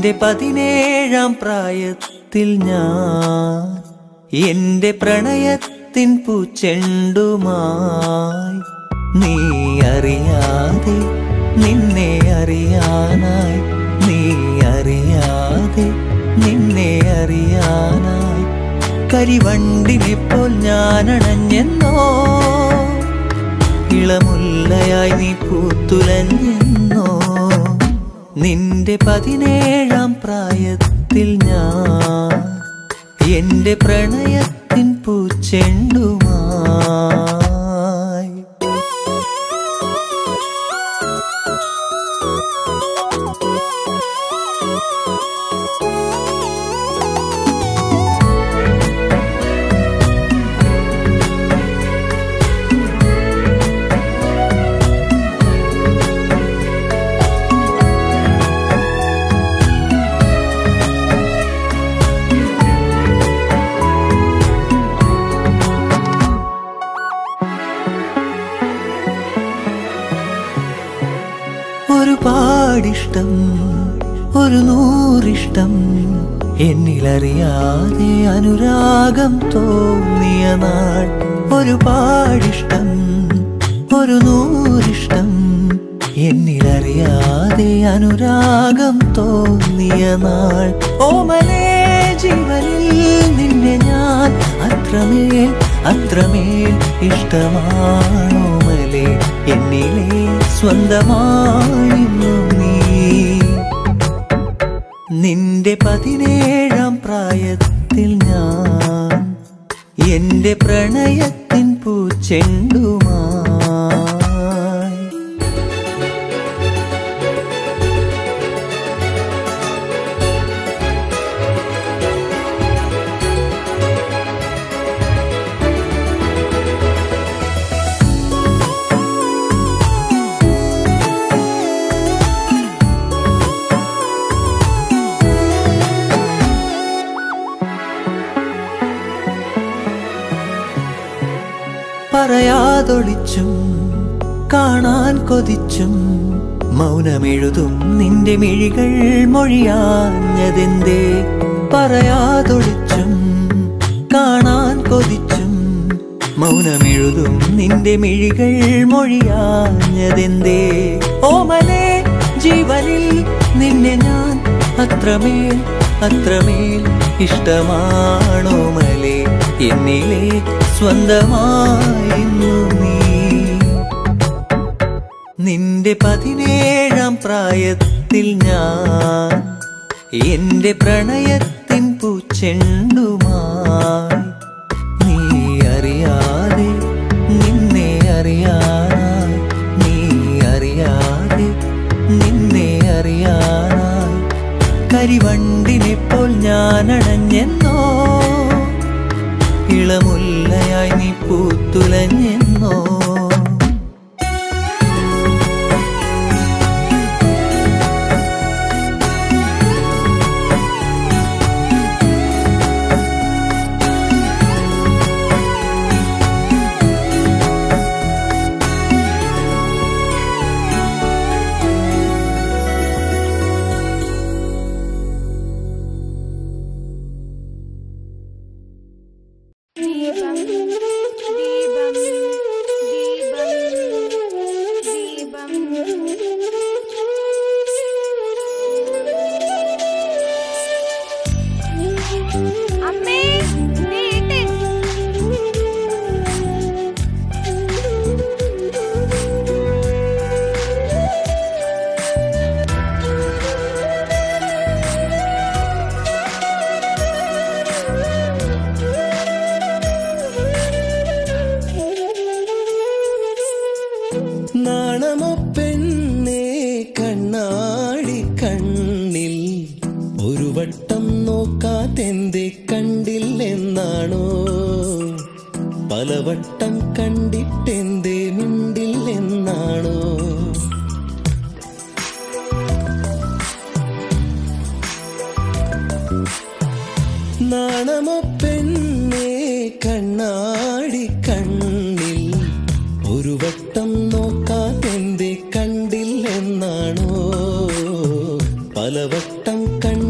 എന്റെ പതിനേഴാം പ്രായത്തിൽ ഞാൻ എന്റെ പ്രണയത്തിൻ പൂച്ചെണ്ടുമായി നീ അറിയാതെ നിന്നെ അറിയാനായി നീ അറിയാതെ നിന്നെ അറിയാനായി കരിവണ്ടിനെപ്പോൾ ഞാനണഞ്ഞെന്നോ ഇളമുല്ലയായി നീ പൂത്തുലഞ്ഞെന്നോ നിന്റെ പതിനേഴാം പ്രായത്തിൽ ഞാൻ എന്റെ പ്രണയത്തിൻ പൂച്ചെണ്ടുമായി ഒരുപാടിഷ്ടം ഒരു നൂറിഷ്ടം എന്നിലറിയാതെ അനുരാഗം തോന്നിയ നാൾ ഒരുപാടിഷ്ടം ഒരു നൂറിഷ്ടം എന്നിലറിയാതെ അനുരാഗം തോന്നിയ നാൾ ഓമലേ ജീവനിൽ നിന്നെ ഞാൻ അത്രമേൽ അത്രമേൽ ഇഷ്ടമാണോമലേ എന്നിലെ സ്വന്തമായിരുന്നു നീ നിന്റെ പതിനേഴാം പ്രായത്തിൽ ഞാൻ എന്റെ പ്രണയത്തിൻ പൂച്ചെണ്ടുമായി പറയാതൊളിച്ചും കാണാൻ കൊതിച്ചും മൗനമെഴുതും നിന്റെ മിഴികൾ മൊഴിയാഞ്ഞതെന്തേ പറയാതൊളിച്ചും കാണാൻ കൊതിച്ചും മൗനമെഴുതും നിന്റെ മിഴികൾ മൊഴിയാഞ്ഞതെന്തേ ഓമലേ ജീവനിൽ നിന്നെ ഞാൻ അത്രമേൽ അത്രമേൽ ഇഷ്ടമാണോമലേ എന്നിലെ സ്വന്തമായിരുന്നു നീ നിന്റെ പതിനേഴാം പ്രായത്തിൽ ഞാൻ എന്റെ പ്രണയത്തിൻ പൂച്ചെണ്ടുമായി നീ അറിയാതെ നിന്നെ അറിയാനായി നീ അറിയാതെ നിന്നെ അറിയാനായി കരിവണ്ടിനെപ്പോൾ ഞാനണഞ്ഞെന്നോ ഇളമുല്ലയായി നീ പൂത്തുലഞ്ഞെന്നോ ദീപം ദീപം ദീപം ദീപം അമ്മേ നീട്ട് നാണമോ പെണ്ണേ കണ്ണാടി കണ്ണിൽ ഒരു വട്ടം നോക്കാതെന്തേ കണ്ടില്ലെന്നാണോ പലവട്ടം കണ്ടിട്ടെന്തേ മിണ്ടില്ലെന്നാണോ നാണമോ പെണ്ണേ കണ്ണാടി കണ്ണിൽ ഒരു വട്ടം നോക്കാതെന്തേ കണ്ടില്ലെന്നാണോ പലവട്ടം കണ്ട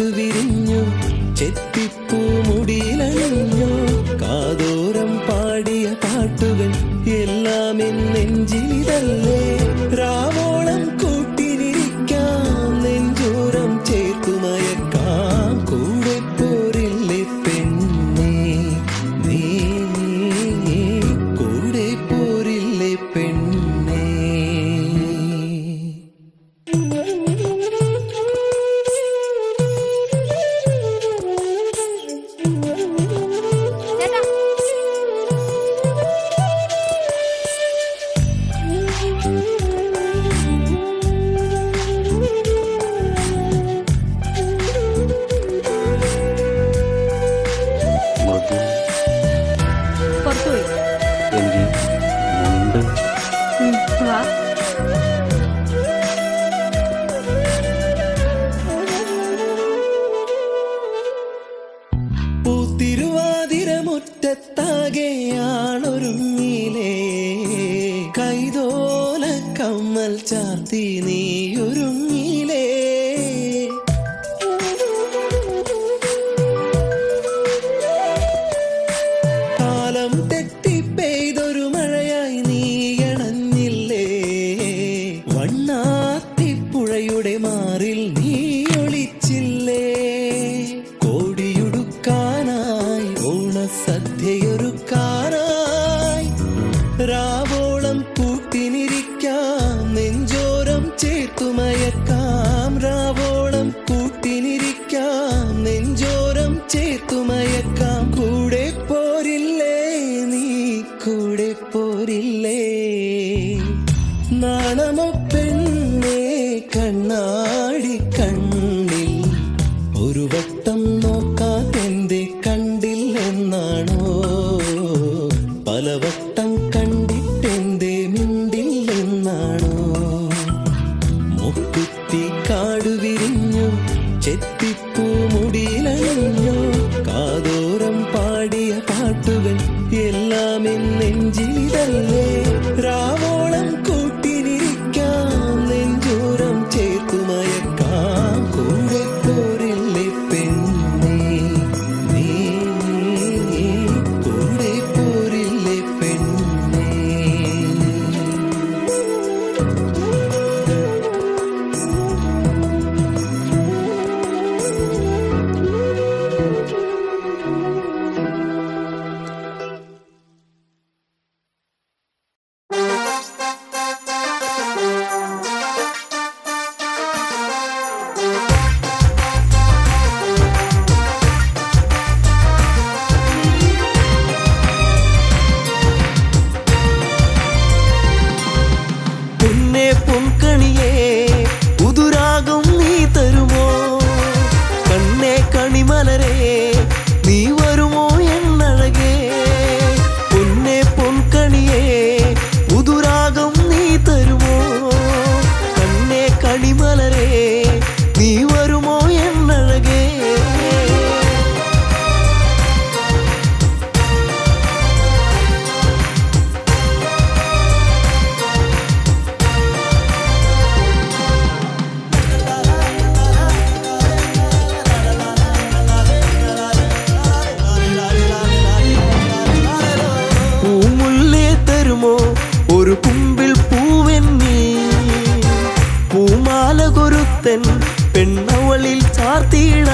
കാടുവിരിഞ്ഞു ചെത്തിപ്പൂ മുടിയിലണിഞ്ഞു കാതോരം പാടിയ പാട്ടുകൾ എല്ലാം എൻ നെഞ്ചിലിതല്ലേ രാവോളം കൂട്ടിനിരിക്കാം നെഞ്ചോരം ചേർത്തുമയക്കാം കൂടെ പോരില്ലേ പെണ്ണേ നീ കൂടെ പോരില്ലേ പെണ്ണേ ചേട്ടാ മധു പുറത്തുപോയി എങ്കിൽ മുണ്ട് വാ പൂത്തിരുവാതിര മുറ്റത്താകെയാണൊരുങ്ങിലേ കൈതോല കമ്മൽ ചാർത്തി നീയൊരുങ്ങിലേ കാലം തെറ്റി പെയ്തൊരു മഴയായി നീയണഞ്ഞില്ലേ വണ്ണാത്തിപ്പുഴയുടെ മാറിൽ നീ ഒളിച്ചില്ലേ കോടിയുടുക്കാനായി ഓണസദ്യയൊരുക്കാനായി രാവോളം കൂട്ടിനിരിക്കാം നെഞ്ചോരം ചേർത്തുമയക്കാം രാവോളം കൂട്ടിനിരിക്കാം നെഞ്ചോരം ചേർത്തുമയക്കാം കൂടെ പോരില്ലേ നീ കൂടെ പോരില്ലേ നാണമോ പെണ്ണേ കണ്ണാടി കണ്ണിൽ ഒരു വട്ടം നോക്കാതെന്റെ കണ്ടില്ലെന്നാണോ പലവട്ടം കണ്ടിട്ടെന്റെ മിണ്ടില്ലെന്നാണോ മുക്കുത്തി കാടുവിരിഞ്ഞു ചെത്തിപ്പൂ മുടിയിലണിഞ്ഞു കാതോരം പാടിയ പാട്ടുകൾ എല്ലാം എൻ നെഞ്ചിലിതല്ലേ രാവോളം കൂട്ടിനിരിക്കാം നെഞ്ചോരം ചേർത്തുമയക്കാം കൂടെ പോരില്ലേ പെണ്ണേ നീ കൂടെ പോരില്ലേ പെണ്ണേ പൊന്നെ പൊൻകണിയേ ഉതുരാകും നീ തരുമോ കണ്ണേ കണിമലരേ നീ വരുമോ എന്നഴകേ പൊന്നെ പൊൻകണിയേ ഉതുരാകും നീ തരുമോ കണ്ണേ കണിമലരേ നീ വരുമോ എന്നഴകേ പൂമുല്ലേ തരുമോ ഒരു കുമ്പിൽ പൂവെന്നീ പൂമാല കൊരുത്തൻ പെണ്ണവളിൽ ചാർത്തിയിട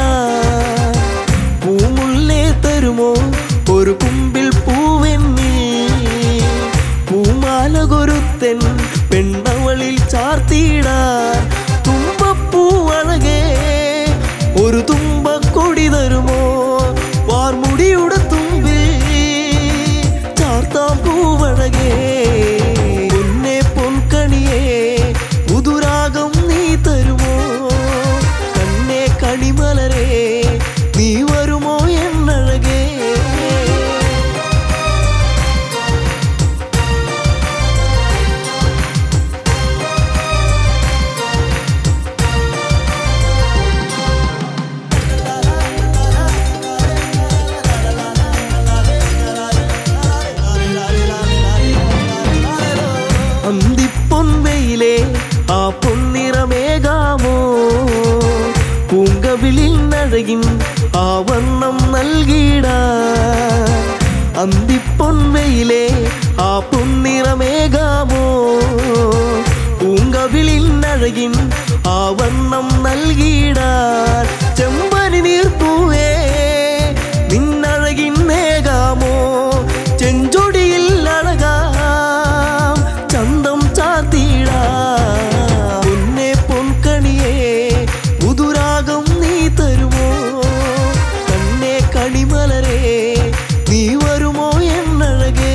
പൂമുല്ലേ തരുമോ ഒരു കുമ്പിൽ പൂവെന്നീ പൂമാല കൊരുത്തൻ പെണ്ണവളിൽ ചാർത്തിയിട തുമ്പപ്പൂ അഴകേ ഒരു തുമ്പക്കൊടി തരുമോ വാർമുടിയുടെ തുമ്പിൽ ചാർത്താം പൂവഴകേ പൊന്നെ പൊൻകണിയേ പുതുരാഗം നീ തരുമോ കണ്ണേ കണിമലരേ നീ വരുമോ എന്നഴകേ അന്തിപ്പൊൻവെയിലെ ആ പൊന്നിറമേകാമോ പൂങ്കവിളിൽ നട നിന്നഴകിൻ ആവർണം നൽകിട അന്തിപ്പൊൻവയിലെ ആ പൊന്നിറമേകാമോ പൂങ്കവിളിന്നഴകിൻ ആവർണം നൽകിടാൻ ചെമ്പനി നീർപ്പൂവേ നിന്നഴകിൻ നേകാമോ ചെഞ്ചൊടിയിൽ അഴകാം ചന്തം ചാത്തിടാ പൊന്നെ പൊൻകണിയേ പുതുരാഗം നീ തരുമോ കണ്ണേ കണിമലരേ നീ വരുമോ എന്നഴകേ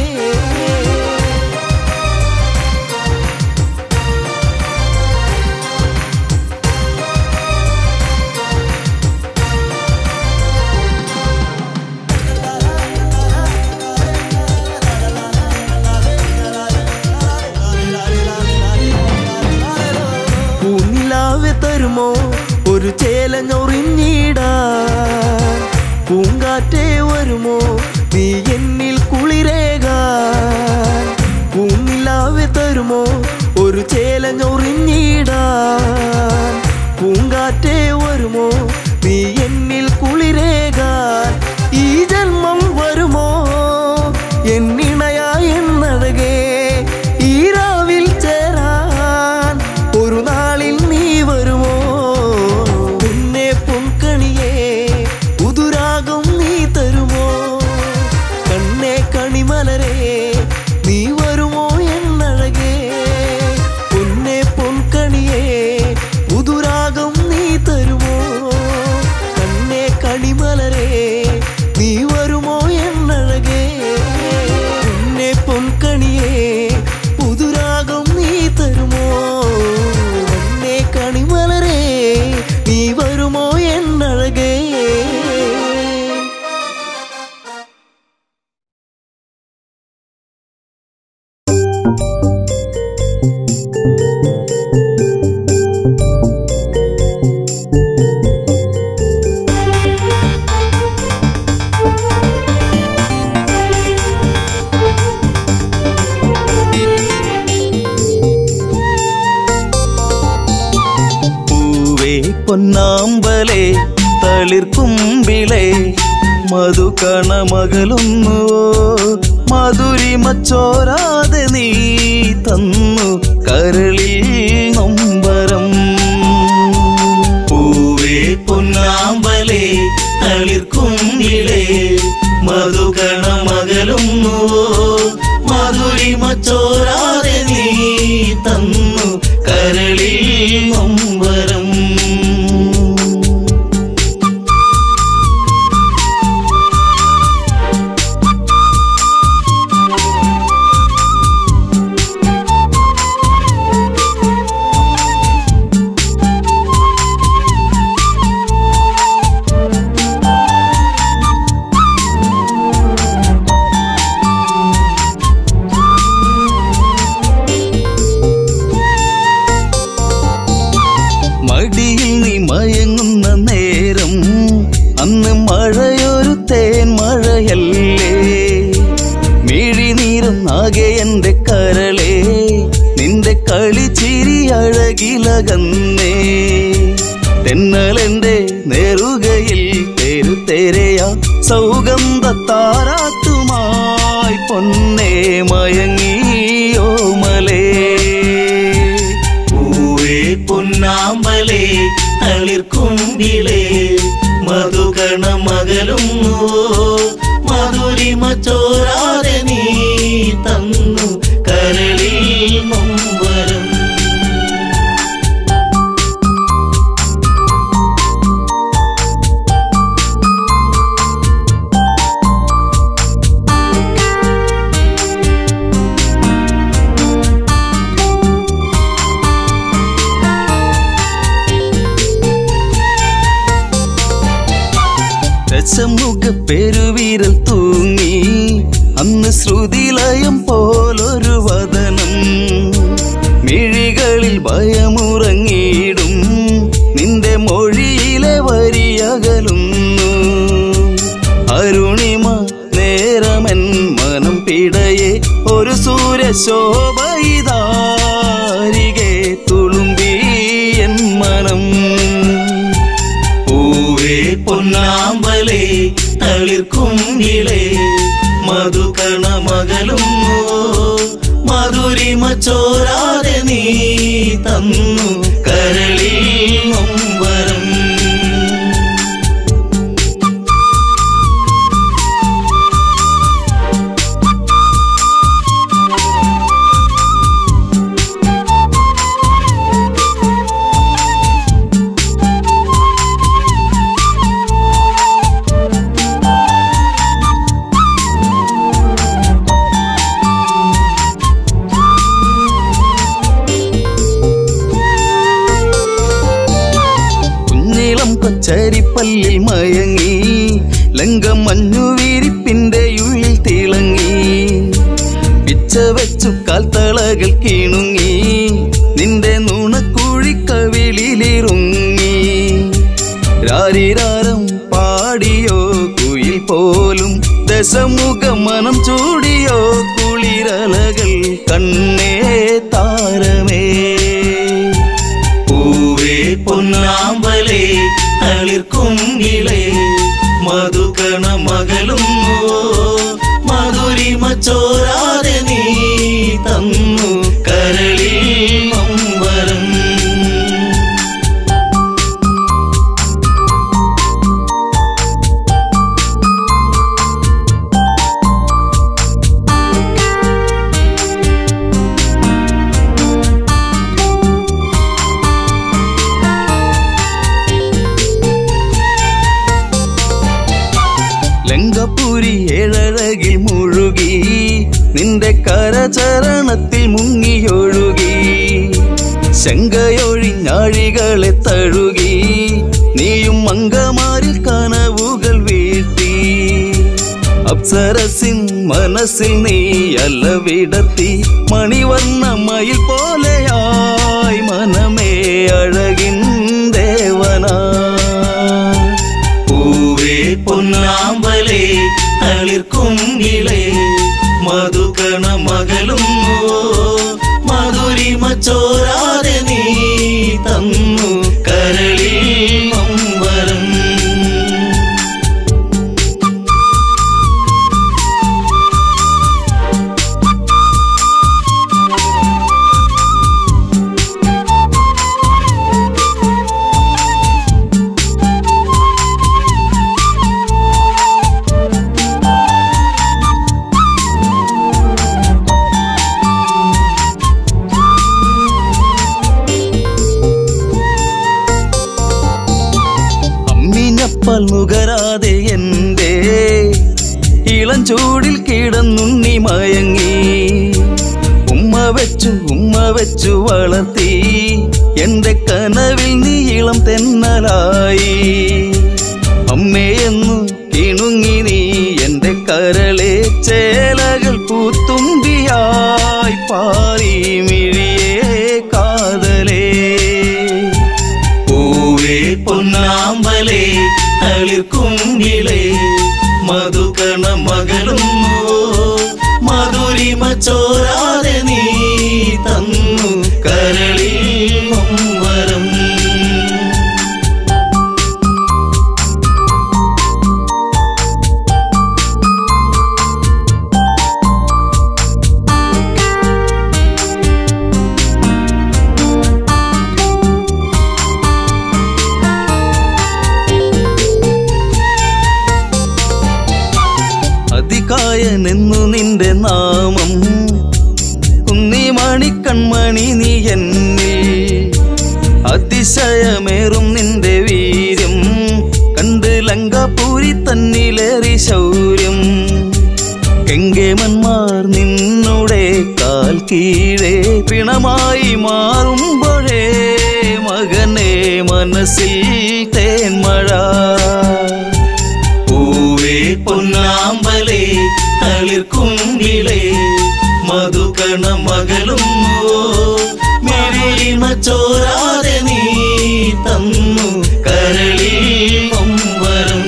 പൂനിലാവെ തരുമോ ഒരു ചേലഞ്ഞൊറിഞ്ഞിടാ പൂങ്കാറ്റേ വരുമോ നീ എന്നിൽ കുളിരേകാൻ പൂനിലാവെ തരുമോ ഒരു ചേലഞ്ഞൊറിഞ്ഞിടാൻ പൂങ്കാറ്റേ വരുമോ നീ എന്നിൽ കുളിരേകാൻ ഈ ജന്മം വരുമോ എന്നിണയായി എന്നഴകേ ഈ രാവിൽ ചേരാൻ ഒരു നാളിൽ നീ വരുമോ പിന്നെ പൊൻകണിയേ പുതുരാഗം നീ തരുമോ കണ്ണേ കണിമലരേ നീ വരുമോ എന്നഴകേ പൊന്നെ പൊൻകണിയേ പുതുരാഗം നീ തരുമോ കണ്ണേ കണിമലരേ നീ വരുമോ എന്നഴകേ പൊന്നെ പൊൻകണിയേ പുതുരാഗം നീ തരുമോ കണ്ണേ കണിമലരേ നീ വരുമോ എന്നഴകേ പൂവേ പൊന്നാമ്പലേ തളിർക്കുമ്പിളേ മധുകണമകലുന്നുവോ മധുരിമച്ചോരാതെ നീ തന്നു കരളിൽ നൊമ്പരം പൂവേ പൊന്നാമ്പലേ തളിർക്കുമ്പിളേ മധുകണമകലുന്നുവോ മധുരിമച്ചോരാതെ നീ തന്നു കരളിൽ നൊമ്പരം മടിയിൽ നീ മയങ്ങുന്ന നേരം അന്ന് മഴയൊരു തേൻ മഴയല്ലേ മിഴിനീരും ആകെ എന്റെ കരളേ നിന്റെ കളിച്ചിരി അഴകിലകന്നേ തെന്നലെന്റെ നേറുകയിൽ തെരുതെരയാ സൗഗന്ധ താരാട്ടുമായി പൊന്നേ മയങ്ങിയോ മലേ പൂവേ പൊന്നാമ്പലേ തളിർക്കുമ്പിളേ മധുകണമകലും മധുരിമ ചോരാതെ നീ തന്നു കരളിൽ നൊമ്പരം രസമുഖ പെരുവിരൽ തൂങ്ങി അന്ന് ശ്രുതിലയം പോലൊരു വദനം മിഴികളിൽ ഭയമുറങ്ങിയിടും നിന്റെ മൊഴിയിലെ വരിയകലുന്നു അരുണിമ നേരമൻ മനം പിടയെ ഒരു സൂര്യശോഭയിതാരികെ തുളുമ്പി എൻ മനം പൂവേ പൊന്നാമ്പലേ തളിർക്കുങ്കിളേ മധുകണ മകളും മധുരിമ ചോരാതെ നീ തന്നു കരളിൽ നൊമ്പരം കുഞ്ഞിളം കൊച്ചരിപ്പല്ലിൽ മയങ്ങി ലങ്കം മഞ്ഞുവീരിപ്പിന്റെ ഉള്ളിൽ തിളങ്ങി പിച്ച വെച്ചു കാൽത്തളകൾ കീണുങ്ങി നിന്റെ നുണക്കുഴിക്കവിളിലിറുങ്ങി രാരിരാരം പാടിയോ കുയിൽ പോലും ദശമുഖ മനം ചൂടിയോ കുളിരലകൾ കണ്ണേ താരമേ പൂവേ പൊന്നാമ്പലേ തളിർക്കുങ്കിളേ മധുകണ മകളും മധുരിമ ചോരാതെ നീ തന്നു കരളിൽ നൊമ്പരം ലങ്കപുരി ഏഴഴകിൽ മുഴുകി നിന്റെ കരചരണത്തിൽ മുങ്ങിയൊഴുകി ശങ്കയൊഴിഞ്ഞാഴികളെ തഴുകി നീയും മങ്കമാരിൽ കനവുകൾ വീഴ്ത്തി അപ്സരസിൻ മനസ്സിൽ നീ അല്ല വിടത്തി മണിവർണ്ണ മയിൽ പോലെയായി മനമേ അഴകിൻ ദേവനാ പൂവേ പൊന്നാമ്പലേ തളിർക്കുങ്കിളേ മധുകണ മകളും മധുരിമ ചോരാതെ നീ തന്നു കരളിൽ നൊമ്പരം അമ്മിഞ്ഞപ്പൽ നുകരാതെ എന്റെ ഇളം ചൂടിൽ കിടന്നുണ്ണി മയങ്ങി ഉമ്മ വെച്ചു ഉമ്മ വെച്ചു വളർത്തി എന്റെ കനവിൽ നീ ഇളം തെന്നലായി അമ്മയെന്നു കിണുങ്ങി നീ എന്റെ കരളെ ചേലകൾ പൂത്തുമ്പിയായി പാറി മിഴിയേ കാതലേ പൂവേ പൊന്നാമ്പലേ തളിർക്കുങ്കിളേ മധുകണ മകളും മധുരിമ ചോരാതെ നീ തന്നു കരളിൽ നൊമ്പരം അതികായനെന്നു നിന്റെ നാമം കുന്നിമണി കൺമണി നീ എന്നിൽ അതിശയമേറും നിന്റെ വീര്യം കണ്ട് ലങ്കാപൂരി തന്നിലേറി ശൗര്യം കെങ്കേമന്മാർ നിന്നുടെ കാൽ കീഴേ പിണമായി മാറുമ്പോഴേ മകനെ മനസ്സിൽ തേന്മഴ പൂവേ പൊന്നാമ്പലേ തളിർക്കുങ്കിളേ മധുകണ മകളും മെറിമ ചോരാതെ നീ തന്നു കരളിൽ നൊമ്പരം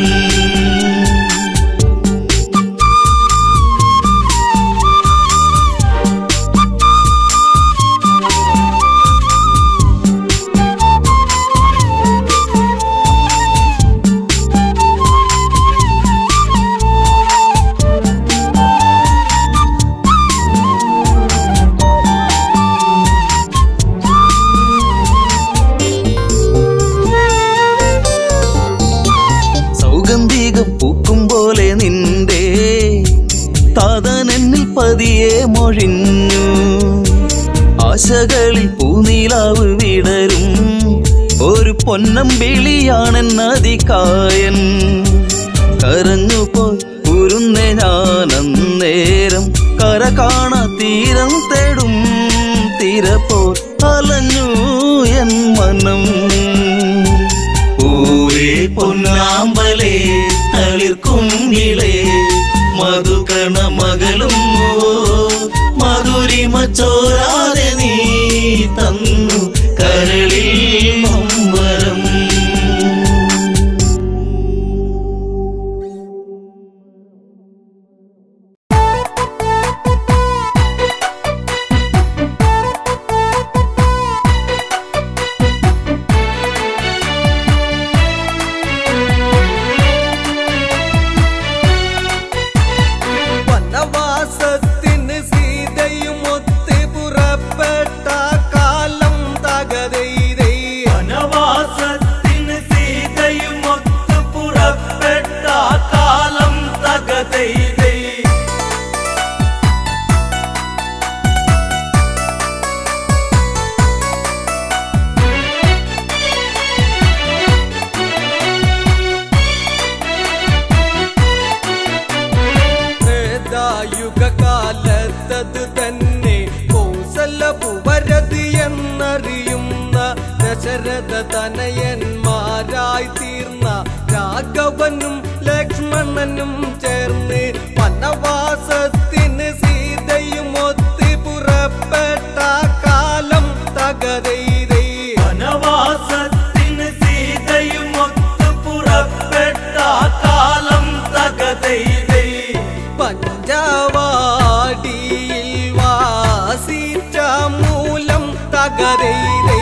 പൊഴിഞ്ഞു ആശകളിൽ പൂനീലാവ് വിടരും ഒരു പൊന്നമ്പിളിയാണെന്നതികായൻ കരഞ്ഞു പോയി ഉരുന്നെ ഞാനന്നേരം കര കാണാ തീരം തേടും തീരപ്പോ അലഞ്ഞു എൻ മനം പൂവേ പൊന്നാമ്പലേ തളിർക്കുങ്കിളേ മധുകണ മകളും മധുരിമ ചോരാതെ നീ തന്നു കരളിൽ നൊമ്പരം വനവാസത്തിന് സീതയും ഒത്ത് പുറപ്പെട്ട കാലം തകതൈതൈ വനവാസത്തിന് സീതയും ഒത്തു പുറപ്പെട്ട കാലം തകതൈതൈ യുഗ കാലത്തത് തന്നെ കൗസലപുവരതി എന്നറിയുന്ന ദശരഥ തനയന്മാരായി തീർന്ന രാഘവനും ലക്ഷ്മണനും ചേർന്ന് വനവാസത്തിന് സീതയും ഒത്ത് പുറപ്പെട്ട കാലം തകതൈതൈ വനവാസത്തിന് സീതയും ഒത്തു പുറപ്പെട്ട കാലം തകതൈതൈ പഞ്ചവാടിയിൽ വാസിച്ച മൂലം തകരൈതൈ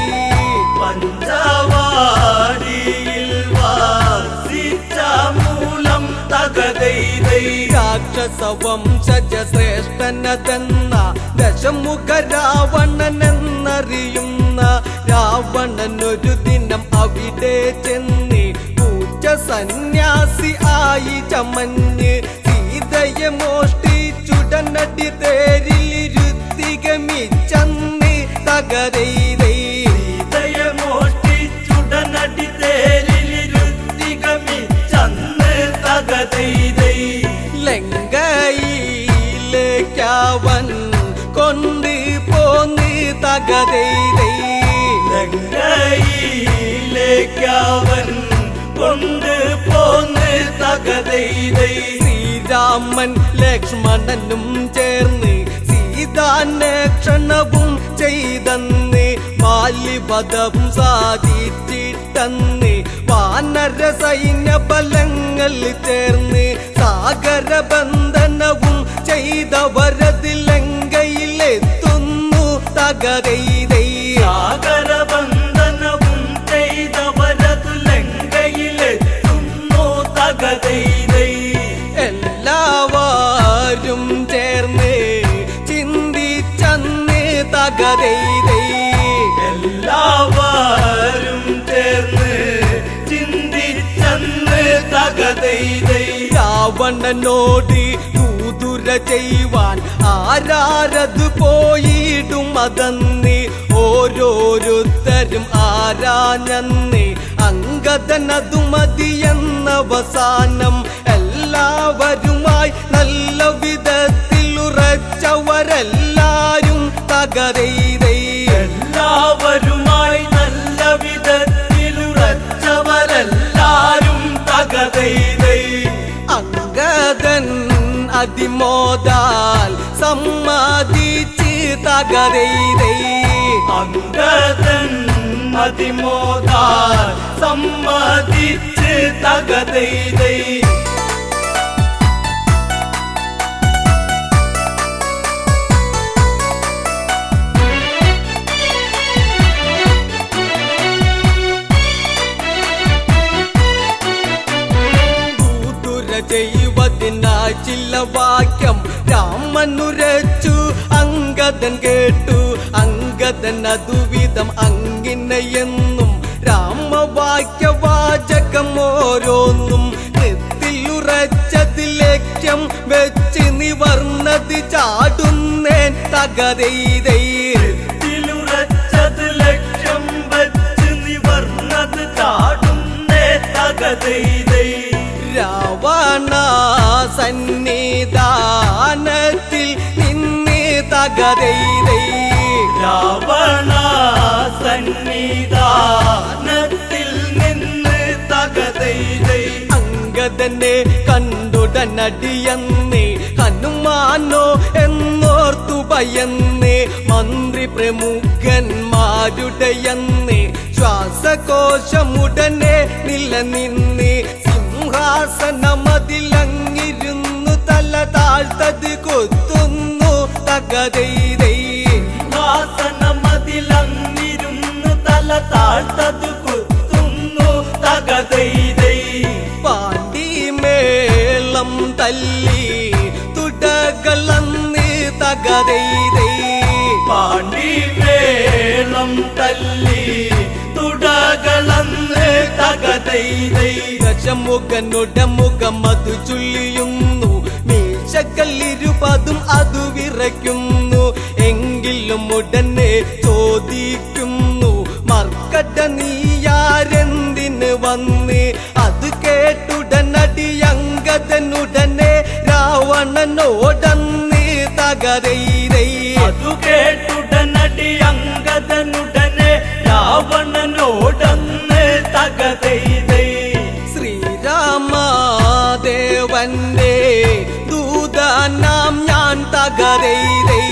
പഞ്ചവാടിയിൽ വാസിച്ച മൂലം തകതൈതൈ രാക്ഷസ വംശജ ശ്രേഷ്ഠനതെന്ന ദശമുഖ രാവണൻ എന്നറിയുന്ന രാവണൻ ഒരു ദിനം അവിടെ ചെന്ന് പൂച്ച സന്യാസി ആയി ചമഞ്ഞ് സീതയെ മോഷ്ടിച്ചുടനടി തേരിലിരുത്തികമിച്ചന്ന് തകരൈതൈ സീതയെ മോഷ്ടിച്ചുടനടി തേരിലിരുത്തികമിച്ചന്ന് തകതൈതൈ ലങ്കയിലേക്കവൻ കൊണ്ട് പോന്ന് തകതൈതൈ ലങ്കയിലേക്കവൻ കൊണ്ട് പോന്ന് തകതൈതൈ ശ്രീരാമൻ ലക്ഷ്മണനും ചേർന്ന് സീതാന്വേഷണവും ചെയ്തന്ന് ബാല്യപദം സാധിച്ചിട്ടന്ന് വാനര സൈന്യ ബലങ്ങൾ ചേർന്ന് സാഗര ബന്ധനവും ചെയ്തവരത് ലങ്കയിലെത്തുന്നു തകരൈതൈ സാഗരബന്ധനവും ചെയ്തവരതു ലങ്കയിലെത്തുന്നു തകതൈതൈ എല്ലാവരും ചേർന്ന് ചിന്തിച്ചന്ന് തകരൈതൈ എല്ലാവരും ചേർന്ന് ചിന്തിച്ചന്ന് തകതൈതൈ രാവണനോട് കൂതുര ചെയ്യുവാൻ ആരാരത് പോയിടും അതന്ന് ഓരോരുത്തരും ആരാഞ്ഞന്ന് അങ്കദനതു മതിയെന്നവസാനം എല്ലാവരുമായി നല്ല വിധത്തിൽ ഉറച്ചവരെല്ലാരും തകരൈതൈ എല്ലാവരുമായി നല്ല വിധത്തിലുറച്ചവരെല്ലാരും തകതൈതൈ അങ്കദൻ അതിമോദാൽ സമ്മതിച്ച് തകരൈതൈ അങ്കദൻ അതിമോദാൽ സമ്മതിച്ച് തകതൈതൈ കൂതുര ചെയ്യുവതിനായി ചില വാക്യം രാമനുരച്ചു അങ്കദൻ കേട്ടു അങ്കദൻ അതുവിധം അങ്ങിനെയെന്നും രാമവാക്യവാചകം ഓരോന്നും നെത്തിലുറച്ചത് ലക്ഷ്യം വെച്ച് നിവർന്നത് ചാടുന്നേൻ തകതെയ്തൈ ത്തിലുറച്ചത് ലക്ഷ്യം വച്ച് നിവർന്നത് ചാടുന്നേ തകതെയ്തൈ രാവണ സന്നിധാനത്തിൽ നിന്ന് തകതെയ്തൈ രാവണ സന്നിധാനത്തിൽ നിന്ന് തകതെയ്തൈ അങ്കദനെ കണ്ടുടനടിയന്ന് ഹനുമാനോ എന്നോർത്തു ഭയന്ന് മന്ത്രി പ്രമുഖന്മാരുടെയന്ന് ശ്വാസകോശമുടനെ നിലനിന്ന് സിംഹാസനമതിലങ്ങിരുന്നു തല താഴ്ത്തത് കൊത്തുന്നു തകതെയ്തൈ സിംഹാസനമതിലങ്ങിരുന്ന് തല താഴ്ത്തത് കുത്തുന്നു തകതെയ്തൈ പാണ്ടിമേളം തല്ലി തുടകളന്ന് തകതെയ്തൈ പാണ്ടി വേളം തല്ലി തുടകളന്ന് തകതെയ്തൈ ദശമുഖനുടമുഖം അതു ചൊല്ലിയുന്നു മീശക്കല്ലിരുപതും അതു വിറയ്ക്കുന്നു എങ്കിലും ഉടനെ ചോദിക്കുന്നു മർക്കട്ട നീയാരെന്തിന് വന്ന് അത് കേട്ടുടനടി അങ്കദനുടനെ രാവണനോടന്ന് തകരൈരൈ അതു കേട്ടുടനടി അങ്കദനുടനെ രാവണനോടന്ന് തകതെയ്തൈ ശ്രീരാമദേവന്റെ ദൂതനാം ഞാൻ തകരൈരൈ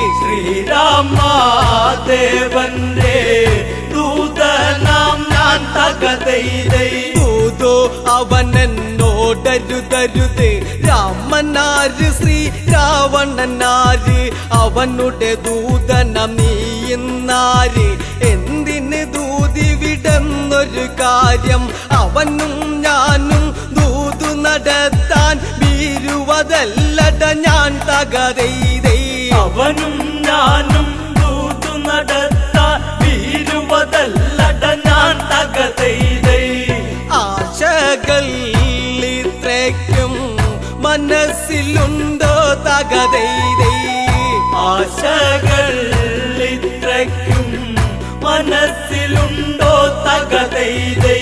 ശ്രീരാമദേവന്റെ ദൂതനാം ഞാൻ തകതെയ്തൈ ദൂതോ അവനെന്നോടരുതരുത് രാമനാര് ശ്രീ രാവണനാര് അവനുടെ ദൂതനം നീയുന്നാര് എന്തിന് ദൂതി വിടുന്നൊരു കാര്യം അവനും ഞാനും ദൂതു നടത്താൻ വീരുവതല്ലട ഞാൻ തകരൈതൈ അവനും ഞാനും ദൂതു നടത്താൻ വീരുവതല്ലട ഞാൻ തകതെയ്തൈ ആശകൾ ഇത്രയ്ക്കും മനസ്സിലുണ്ടോ തകതൈതൈ ആശകൾ ഇത്രയ്ക്കും മനസ്സിലുണ്ടോ തകതെയ്തൈ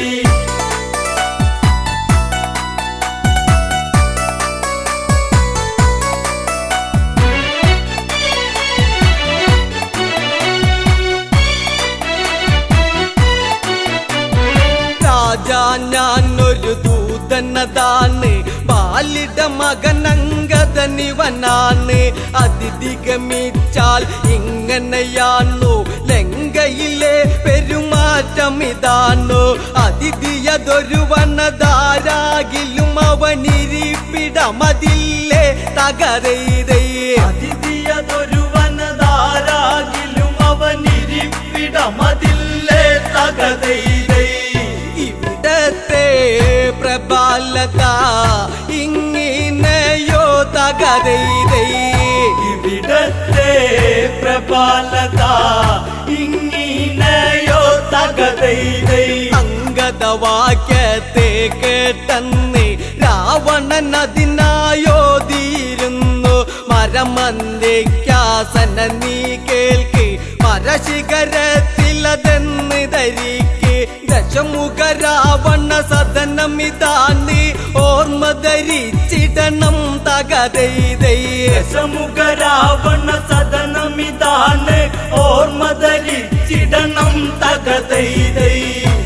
രാജാ ഞാനൊരു ദൂതനതാണ് ബാലിട മകനങ്കതനിവനാണ് അതിഥിഗമിച്ചാൽ ഇങ്ങനെയാണു ലങ്കയിലെ പെരുമാറ്റം ഇതാണു അതിഥിയതൊരു വനതാരാകിലും അവനിരിപ്പിടമതില്ലേ തകരൈതേ അതിഥിയതൊരു വനതാരാകിലും അവനിരിപ്പിടമതില്ലേ തകതെയ്തൈ ഇവിടത്തെ പ്രബലത ഇങ്ങിനെയോ തകരൈതേ ഇവിടത്തെ പ്രബലത ഇങ്ങിനെയോ തകതെയ്തൈ അങ്കദവാക്യത്തെ കേട്ടെന്ന് രാവണൻ അതിനായോതിയിരുന്നു മരമന്തിക്കാസന നീ കേൾക്ക് മരശിഖരത്തിലതെന്ന് ധരിക്ക് ദശമുഖ രാവണ സദനമിതാന്ന് ഓർമ്മ ധരിച്ചിടണം തകതൈതൈ ദശമുഖ രാവണ സദനമിതാണ് ഓർമ്മ ധരിച്ചിടണം തകതെയ്തൈ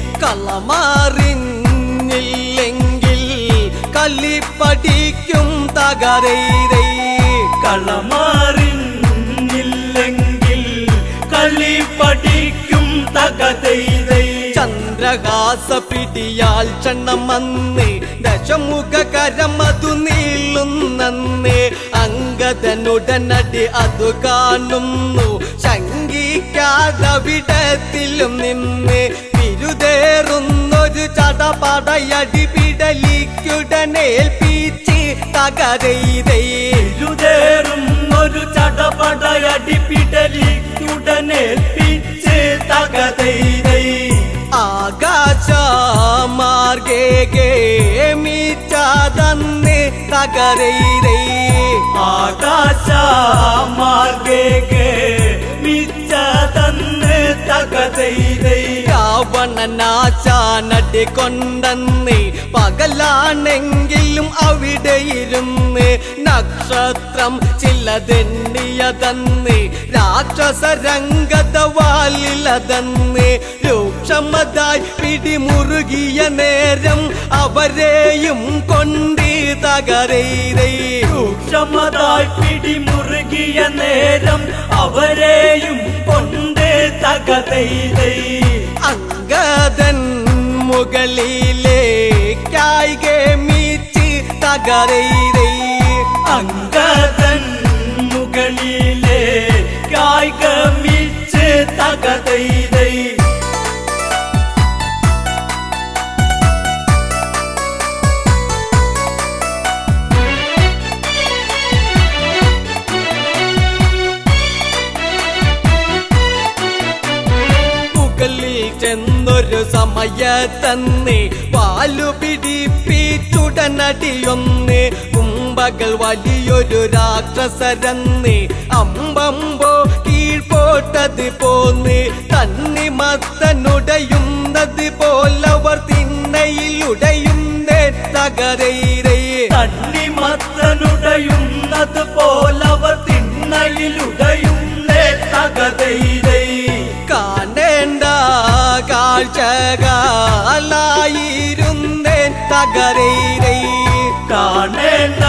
കളമാറിഞ്ഞില്ലെങ്കിൽ കല്ലിപ്പടിക്കും തകരൈതൈ കളമാറിന്നില്ലെങ്കിൽ കളി പഠിക്കും തകതെയ്തൈ ചന്ദ്രഹാസ പിടിയാൽ ക്ഷണമന്ന് ദശമുഖ കരമതു നീളുന്നന്ന് അങ്കദനുടനടി അതു കാണുന്നു ശങ്കിക്കാതവിടത്തിലും നിന്ന് വിരുതേറുന്നൊരു ചടപടയടി പിടലിക്കുടനേൽപ്പിച്ച് തകരൈതൈ ഇരുതേറും ഒരു ചടപടയടി പിടലിക്കുടനെ പിച്ച് തകതെയ്തൈ ആകാശമാർഗേ മീറ്റാതന്ന് തകരൈതൈ ആകാശ മാർഗേക്ക് മിച്ച തന്ന് തകതൈതൈ രാവണനാശാനടി കൊണ്ടെന്ന് പകലാണെങ്കിലും അവിടെ ഇരുന്ന് നക്ഷത്രം ചിലതെണ്ണിയതന്ന് രാക്ഷസരംഗത വാലിലതന്ന് രൂക്ഷമതായി പിടിമുറുകിയ നേരം അവരെയും കൊണ്ട് തകരൈരൈ സൂക്ഷ്മതായി പിടിമുറുകിയ നേരം അവരെയും കൊണ്ട് തകതൈതൈ അങ്കദൻ മുകളിലേക്കായി ഗമിച്ച് തകരൈരൈ അങ്കദൻ മുകളിലെ കായികമിച്ച് തകതൈതൈ മുകളിൽ ചെന്നൊരു സമയത്തന്ന് പാലു പിടിപ്പിച്ചുടനടിയൊന്ന് കുമ്പകൾ വലിയൊരു രാക്ഷസരന്ന് അമ്പമ്പോ കീഴ്പോട്ടത് പോന്ന് തന്നി മത്തനുടയുന്നത് പോലവർ തിണ്ണയിലുടയുന്നേ തകരൈരേ തണ്ണിമത്തനുടയുന്നത് പോലവർ തിണ്ണയിലുടയുന്നേ തകതൈതൈ കാണേണ്ട കാഴ്ചകളായിരുന്നേൻ തകരൈരൈ കാണേണ്ട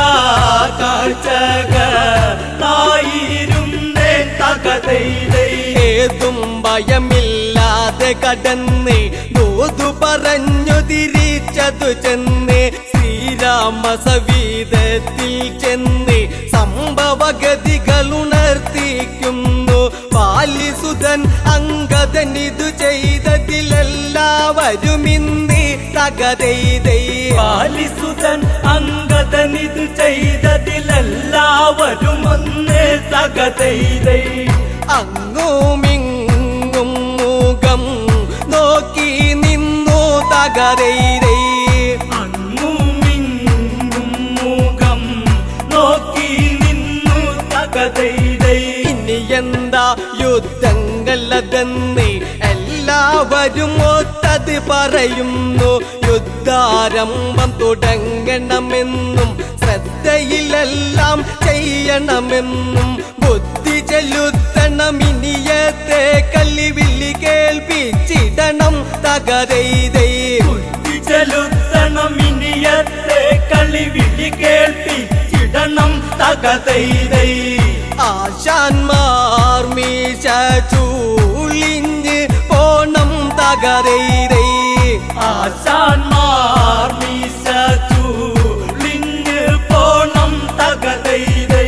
കാഴ്ചകളായിരുന്നേ തകതൈതൈ ഏതും ഭയമില്ലാതെ കടന്ന് ദൂതു പറഞ്ഞു തിരിച്ചതു ചെന്ന് ശ്രീരാമ സവീതത്തിൽ ചെന്ന് സംഭവഗതികൾ ഉണർത്തിക്കുന്നു പാലിസുതൻ അങ്കദൻ ഇതു ചെയ്തതിലെല്ലാവരും ഇന്നി തകതൈതൈ പാലിസുതൻ അങ്കദനിത് ചെയ്തതിലെല്ലാവരും ഒന്ന് തകതൈതൈ അങ്ങുമിങ്ങും മുഖം നോക്കി നിന്നു തകരൈരൈ അങ്ങുമിങ്ങും മുഖം നോക്കി നിന്നു തകതൈതൈ ഇനി എന്താ യുദ്ധങ്ങളതെന്ന് എല്ലാവരും ഒത്തത് പറയുന്നു യുദ്ധാരംഭം തുടങ്ങണമെന്നും ശ്രദ്ധയിലെല്ലാം ചെയ്യണമെന്നും ബുദ്ധി ചെലുത്തണം ഇനിയത്തെ കല്ലിവില്ലി കേൾപ്പിച്ചിടണം തകരൈതൈ ബുദ്ധി ചെലുത്തണം ഇനിയത്തെ കളിവിളി കേൾപ്പിച്ചിടണം തകതൈതൈ ആശാന്മാർ മീശ ചൂളിഞ്ഞ് പോണം തകരൈരൈ ആശാന്മാർ മീശ ചൂളിഞ്ഞ് പോണം തകതൈതൈ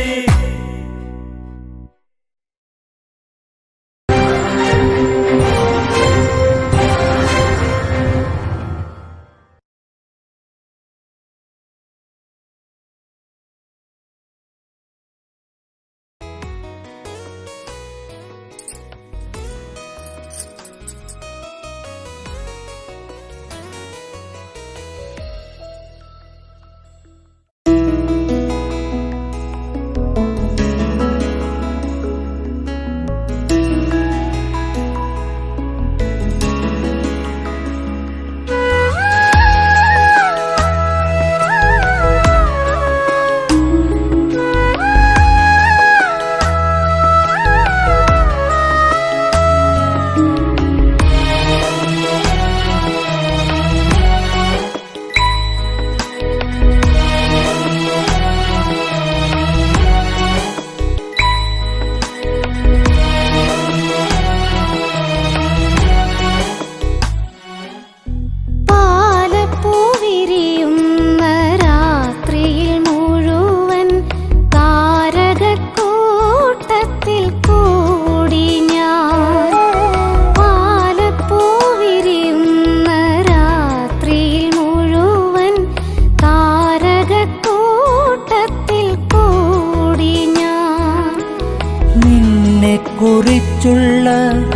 പാലപ്പൂ വിരിയുന്ന രാത്രിയിൽ മുഴുവൻ താരകക്കൂട്ടത്തിൽ കൂടി ഞാൻ പാലപ്പൂ വിരിയുന്ന രാത്രിയിൽ മുഴുവൻ താരകക്കൂട്ടത്തിൽ കൂടി ഞാൻ നിന്നെ കുറിച്ചുള്ള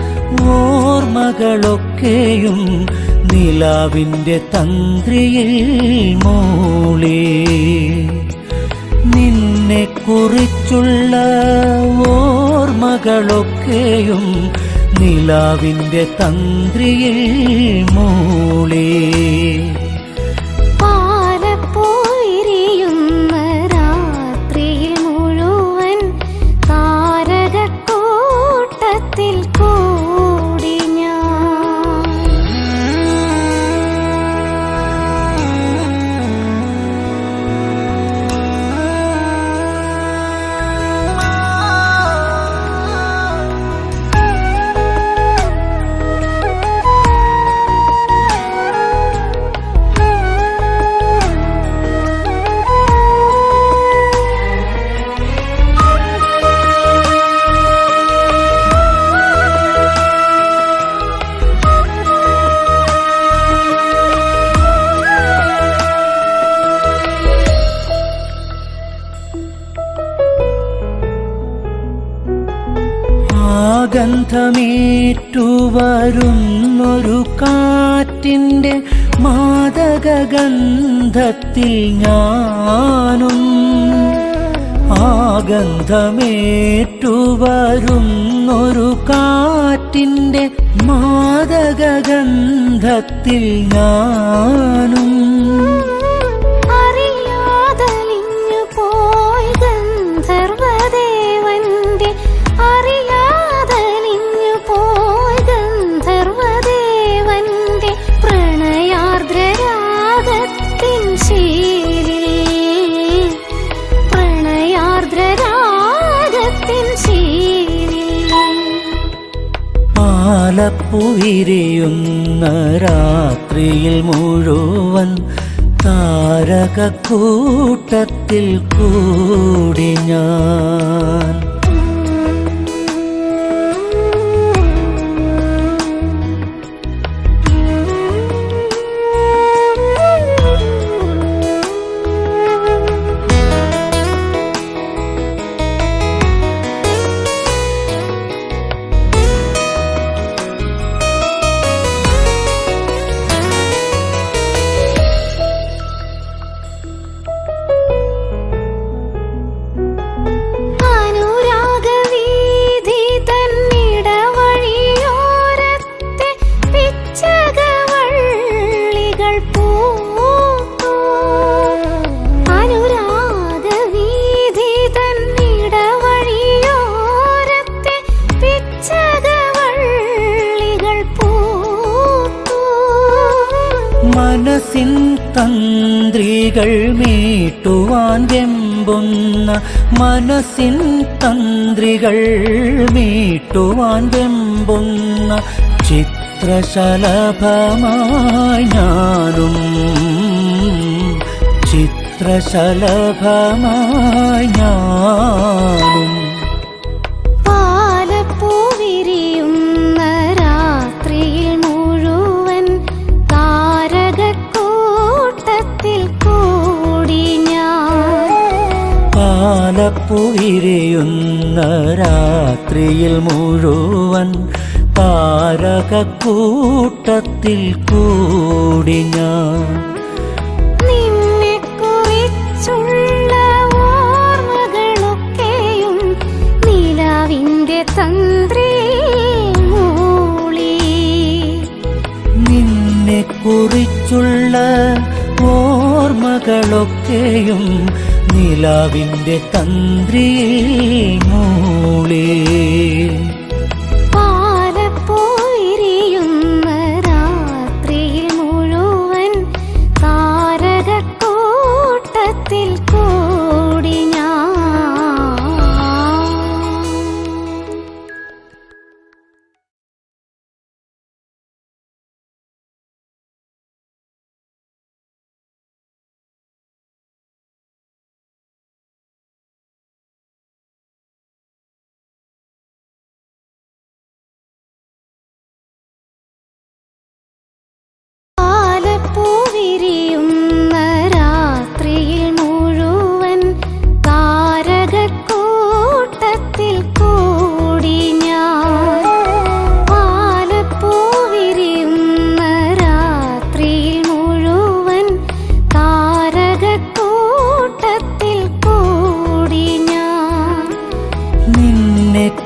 ഓർമ്മകളൊക്കെയും നിലാവിൻ്റെ തന്ത്രിയിൽ മൂളി നിന്നെ കുറിച്ചുള്ള ഓർമ്മകളൊക്കെയും നിലാവിൻ്റെ തന്ത്രിയിൽ മൂളി പാലപ്പോയിരിയുന്ന രാത്രിയിൽ മുഴുവൻ താരകക്കൂട്ടത്തിൽ കൂടി ഞാൻ ആ ഗന്ധമേറ്റു വരുന്നൊരു കാറ്റിൻ്റെ മാദകഗന്ധത്തിൽ ഞാനും ആ ഗന്ധമേറ്റു വരുന്നൊരു കാറ്റിൻ്റെ മാദകഗന്ധത്തിൽ ഞാനും അറിയാതലിഞ്ഞു പോയി ഗന്ധർവദേവന്റെ അറിയാതലിഞ്ഞു പോയി ഗന്ധർവദേവന്റെ പ്രണയാർദ്രരാഗത്തിൻ ശീലിൽ പ്രണയാർദ്രരാഗത്തിൻ ശീലിൽ പാലപ്പുവിരിയുന്ന രാത്രിയിൽ മുഴുവൻ താരകക്കൂട്ടത്തിൽ കൂടി ഞാൻ അനുരാഗവീഥി തന്നിടവഴിയോരത്തെ പിച്ചകവള്ളികൾ പൂത്തു. അനുരാഗവീഥി തന്നിടവഴിയോരത്തെ പിച്ചകവള്ളികൾ പൂത്തു. മനസ്സിൻ തന്ത്രികൾ മീട്ടുവാൻ വെമ്പുന്ന മനസ്സിൻ തന്ത്രികൾ മീട്ടുവാൻ വെമ്പുന്ന ചിത്രശലഭമായി ഞാനും ചിത്രശലഭമായി ഞാനും പാലപ്പൂവിരിയുന്ന രാത്രിയിൽ മുഴുവൻ താരകക്കൂട്ടത്തിൽ കൂടി ഞാൻ പാലപ്പുവിരിയുന്ന രാത്രിയിൽ മുഴുവൻ താരകക്കൂട്ടത്തിൽ കൂടി ഞാൻ നിന്നെക്കുറിച്ചുള്ള ഓർമ്മകളൊക്കെയും നിലാവിന്റെ തന്ത്രി മൂളി നിന്നെക്കുറിച്ചുള്ള ഓർമ്മകളൊക്കെയും നിലാവിൻ്റെ തന്ത്രിയിൽ മൂളി പാലപ്പോയിരിയുന്ന രാത്രിയിൽ മുഴുവൻ താരകക്കൂട്ടത്തിൽ കൂടി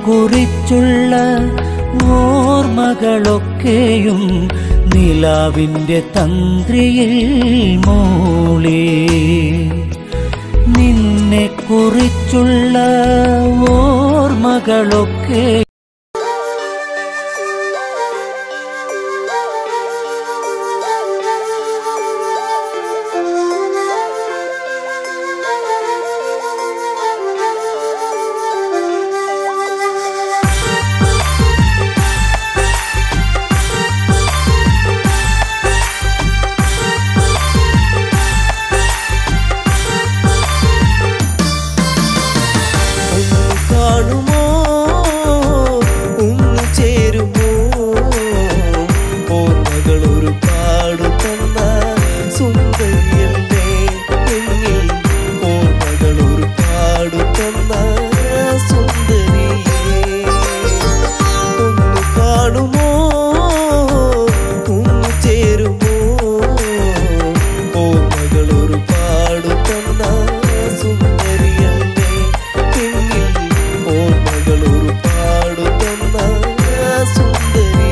കുറിച്ചുള്ള ഓർമ്മകളൊക്കെയും നിലാവിൻ്റെ തന്ത്രിയിൽ മൂളി നിന്നെ കുറിച്ചുള്ള ഓർമ്മകളൊക്കെ ഒന്ന് കാണുമോ ഒന്ന് ചേരുമോ ഓർമ്മകൾ ഒരു പാടു തന്ന സുന്ദരിയല്ലേ എന്നിൽ ഓർമ്മകൾ ഒരു പാടു തന്ന സുന്ദരിയേ ഒന്ന് കാണുമോ ഒന്ന് ചേരുമോ ഓർമ്മകൾ ഒരു പാടു തന്ന സുന്ദരിയല്ലേ എന്നിൽ ഓർമ്മകൾ ഒരു പാടു തന്ന സുന്ദരിയേ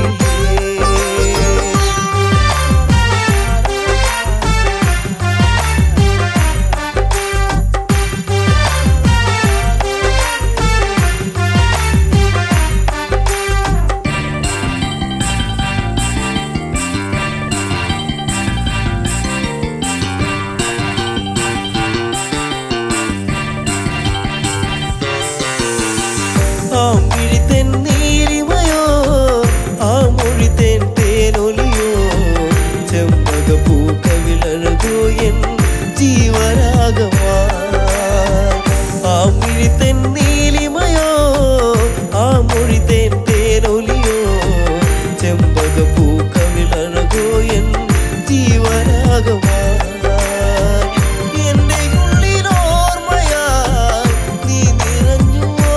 ആ മിഴിതെൻ നീലിമയോ ആ മൊഴിതെൻ തേനൊലിയോ ചെമ്പക പൂക്കവിളഴകോ എൻ ജീവരാഗമാ ആ മിഴിതെൻ നീലിമയോ ആ മൊഴിതെൻ തേനൊലിയോ ചെമ്പക പൂക്കവിളഴകോ എൻ ജീവരാഗമാ എന്റെ ഉള്ളിലോർമ്മയായി നീ നിറഞ്ഞുവോ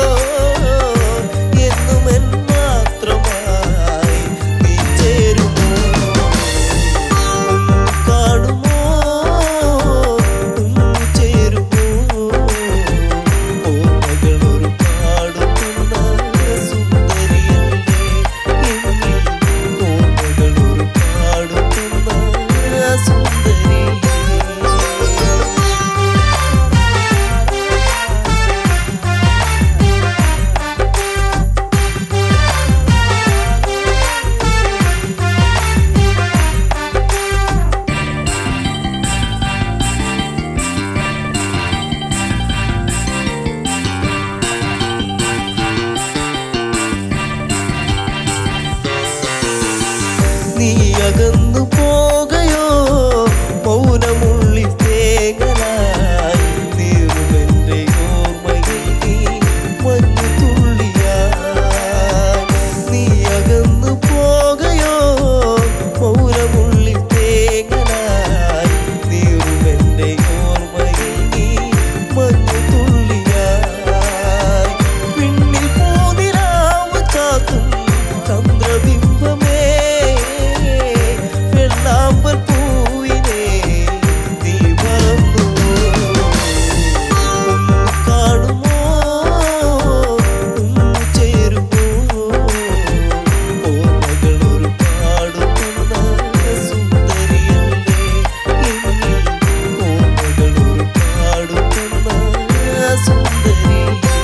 എന്നും എൻ മാത്രമായി നീ ചേരുമോ ഒന്ന് കാണുമോ ഒന്ന് ചേരുമോ ഓർമ്മകൾ ഒരു പാടുന്ന സുന്ദരിയല്ലേ എന്നിൽ ഓർമ്മകൾ ഒരു പാടുന്ന സുന്ദരിയേ നീ അകന്നു പോകയോ മൗനമുള്ളിൽ തേങ്ങലായി നീറുമെന്റെ ഓർമ്മയിൽ നീ മഞ്ഞു തുള്ളിയായി നീ അകന്നു പോകയോ മൗനമുള്ളിൽ തേങ്ങലായി നീറുമെന്റെ ഓർമ്മയിൽ നീ മഞ്ഞു തുള്ളിയായി പിന്നിൽ പോതിരാവ് കാത്തും ചന്ദ്രബിംബമേ വെള്ളാമ്പൽ പൂവിനെ നീ മറന്നു ഒന്ന് കാണുമോ ഒന്ന് ചേരുമോ ഓർമ്മകൾ ഒരു പാടുന്ന സുന്ദരിയല്ലേ എന്നിൽ ഓർമ്മകൾ ഒരു പാടുന്ന സുന്ദരിയേ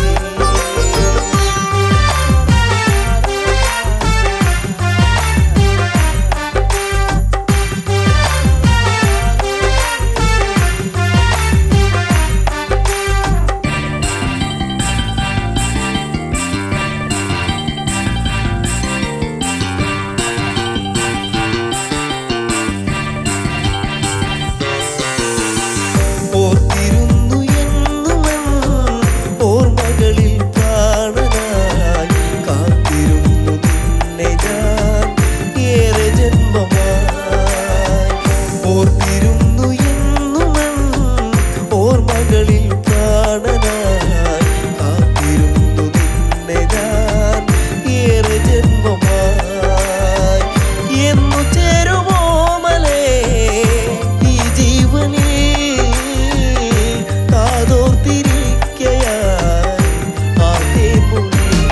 ഓർത്തിരുന്നു എന്നുമെൻ ഓർമ്മകളിൽ പ്രാണനായി കാത്തിരുന്നു നിന്നെ ഞാൻ ഏറെ ജന്മമായി ഓർത്തിരുന്നു എന്നുമെൻ ഓർമ്മകളിൽ പ്രാണനായി കാത്തിരുന്നു നിന്നെ ഞാൻ ഏറെ ജന്മമായി എന്നു ചേരുമോ മലേ ഈ ജീവനിൽ കാതോർത്തിരിക്കയായി ആദ്യ മൊഴി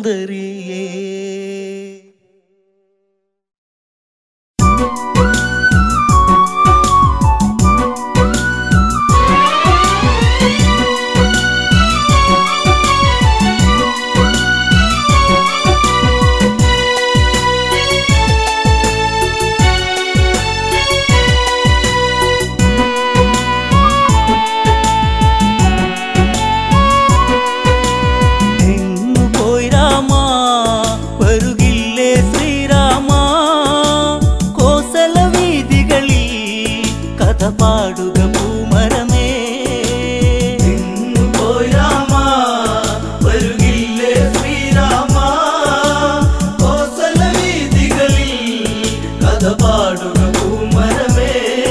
സുന്ദരിയേ എങ്ങു പോയി രാമ വരുകില്ലേ ശ്രീരാമ കോസല വീതികളിൽ കഥ പാടുക പൂമരമേ എങ്ങു പോയി രാമ വരുകില്ലേ ശ്രീരാമ കോസല വീതികളിൽ കഥ പാടുക പൂമരമേ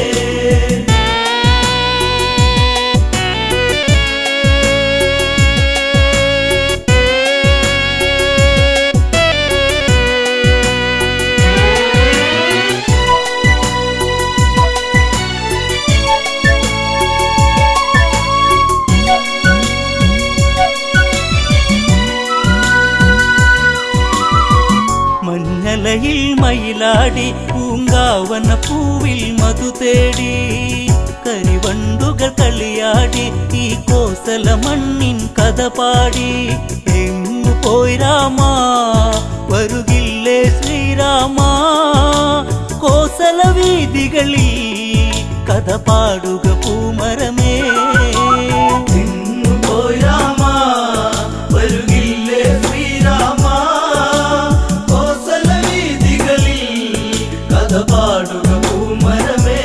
മഞ്ഞലയിൽ മയിലാടി പൂങ്കാവന പൂവിൽ മധു തേടി കരിവണ്ടുകൾ കളിയാടി ഈ കോസല മണ്ണിൻ കഥ പാടി എങ്ങു പോയി രാമ വരുകില്ലേ ശ്രീരാമ കോസല വീതികളിൽ കഥ പാടുക പൂമരമേ എങ്ങു പോയി രാമ വരുകില്ലേ ശ്രീരാമ കോസല വീതികളിൽ കഥ പാടുക പൂമരമേ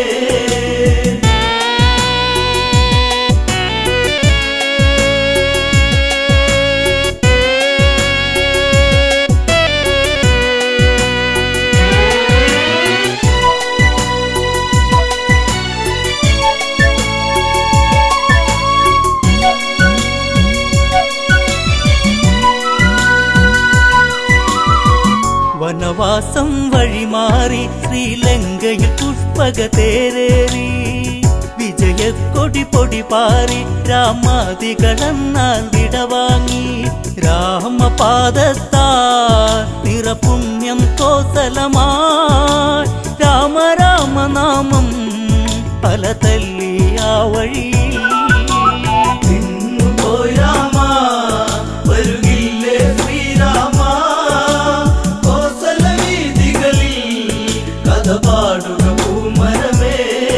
വനവാസം വഴിമാറി ശ്രീലങ്കയിൽ പുഷ്പക തേരേറി വിജയക്കൊടി പൊടി പാറി രാമാദികളെന്നാൽ വിടവാങ്ങി രാമപാദത്താ നിറപുണ്യം കോസലമായി രാമ രാമനാമം പല തല്ലി ആ വഴിയിൽ എങ്ങു പോയി രാമ വരുകില്ലേ ശ്രീരാമ കോസല വീതികളിൽ കഥ പാടുക പൂമരമേ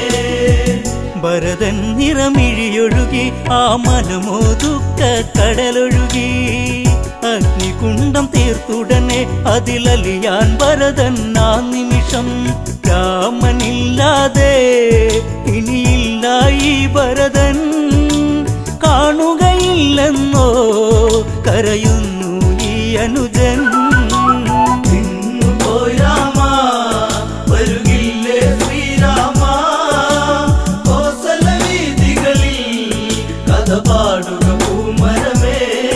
ഭരതൻ നിറമിഴിയൊഴുകി ആ മനമോ ദുഃഖ കടലൊഴുകി അഗ്നികുണ്ഡം തീർത്തുടനെ അതിലലിയാൻ ഭരതൻ ആ നിമിഷം രാമനില്ലാതെ ഇനിയില്ല ഈ ഭരതൻ കാണുകയില്ലെന്നോ കരയുന്നു ഈ അനുജൻ എങ്ങു പോയി രാമ വരുകില്ലേ ശ്രീരാമ കോസല വീതികളിൽ കഥ പാടുക പൂമരമേ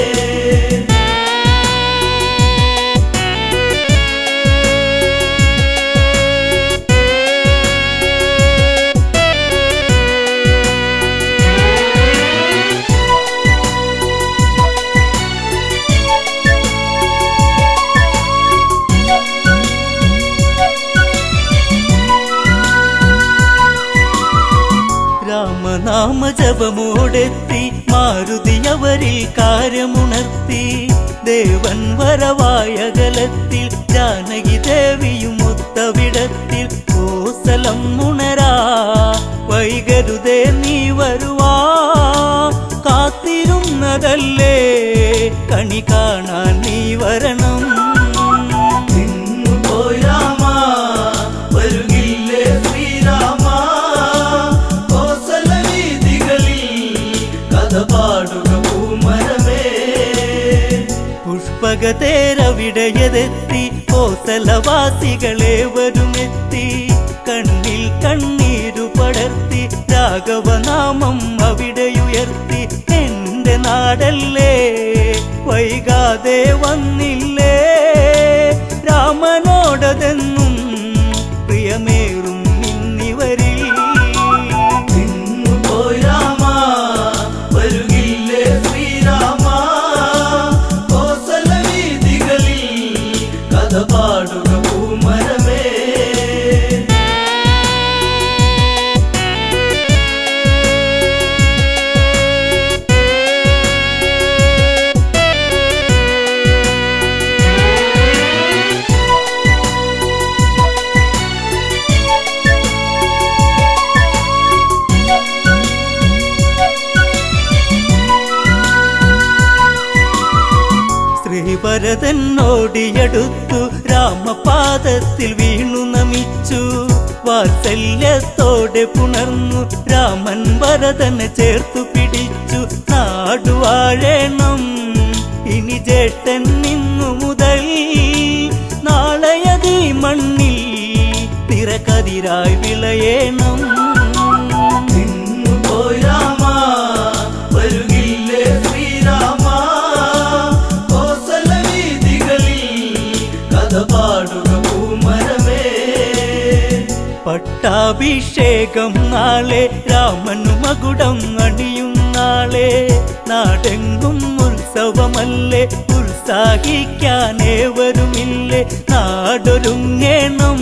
രാമനാമ ജപമോടെത്തി മാരുതി അവരിൽ കാര്യമുണർത്തി ദേവൻ വരവായകലത്തിൽ ജാനകി ദേവിയും ഒത്തവിടത്തിൽ കോസലം ഉണരാ വൈകരുതേ നീ വരുവാ കാത്തിരുന്നതല്ലേ കണി കാണാൻ നീ വരണം എങ്ങു പോയി രാമ വരുകില്ലേ ശ്രീരാമ കോസല വീതികളിൽ കഥ പാടുക പൂമരമേ പുഷ്പകതേരവിടയതെത്തി കോസലവാസികളെ വരുമെത്തി കണ്ണിൽ കണ്ണീരു പടർത്തി രാഘവനാമം അവിടെയുയർത്തി എന്റെ നാടല്ലേ വൈകാതെ വന്നില്ലേ രാമനോടതെന്നും പ്രിയമേറും ഇന്നിവരിൽ എങ്ങു പോയി രാമ വരുകില്ലേ ശ്രീരാമ കോസല വീതികളിൽ ഭരതൻ ഓടിയടുത്തു രാമപാദത്തിൽ വീണു നമിച്ചു വാത്സല്യത്തോടെ പുണർന്നു രാമൻ ഭരതനെ ചേർത്തു പിടിച്ചു നാടുവാഴേണം ഇനി ജേട്ടൻ നിന്നു മുതൽ നാളെയതീ മണ്ണിൽ നിറകതിരായി വിളയേണം നിന്നു പോയി രാമ വരുകില്ലേ ശ്രീരാമ കോസല വീതികളിൽ കഥ പാടുക പൂമരമേ പട്ടാഭിഷേകം നാളെ രാമനു മകുടം അണിയും നാളെ നാടെങ്കും ഉത്സവമല്ലേ ഉത്സാഹിക്കാനേവരുമില്ലേ നാടൊരുങ്ങേണം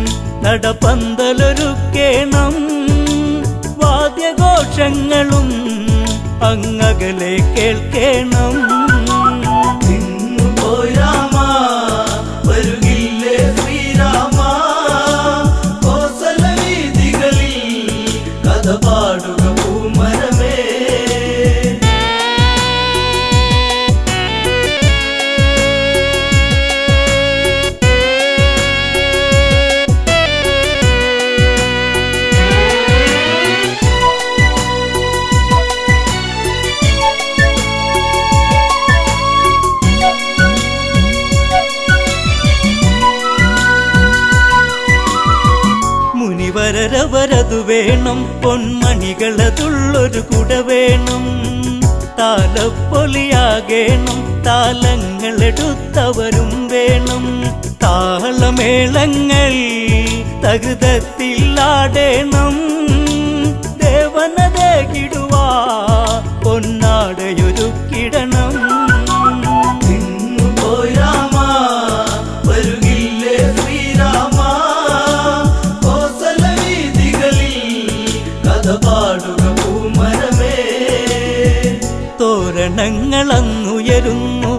നടപ്പന്തലൊരുക്കേണം വാദ്യഘോഷങ്ങളും അങ്ങകലെ കേൾക്കേണം നിന്നു പോയി രാമ വരുകില്ലേ ശ്രീരാമ കോസല വീതികളിൽ കഥ പാടുക പൂമരമേ മുനിവരരവരതു വേണം പൊന്മണികളതുള്ളൊരു കുട വേണം താലപ്പൊലിയാകേണം താലങ്ങളെടുത്തവരും വേണം താളമേളങ്ങൾ തകുതത്തിലാടേണം ദേവനതകിടുവാ പൊന്നാടയൊരുക്കിടണം നിന്നു പോയി രാമ വരുകില്ലേ ശ്രീരാമ കോസല വീതികളിൽ കഥ പാടുക പൂമരമേ തോരണങ്ങളങ്ങുയരുന്നു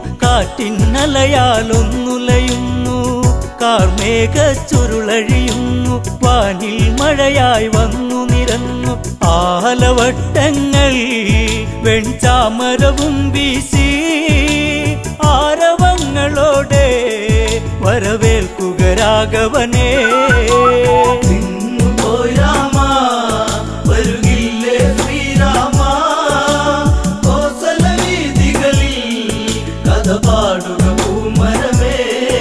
കാറ്റിന്നലയാലൊന്നുലയുന്നു കാർമേഘ ചുരുളഴിയുന്നു വാനിൽ മഴയായി വന്നു നിരന്നു ആലവട്ടങ്ങൾ വെൺചാമരവും വീശി ആരവങ്ങളോടെ വരവേൽക്കുക രാഘവനേ നിന്നു പോയി രാമ വരുകില്ലേ ശ്രീരാമ കോസല വീതികളിൽ കഥ പാടുക പൂമരമേ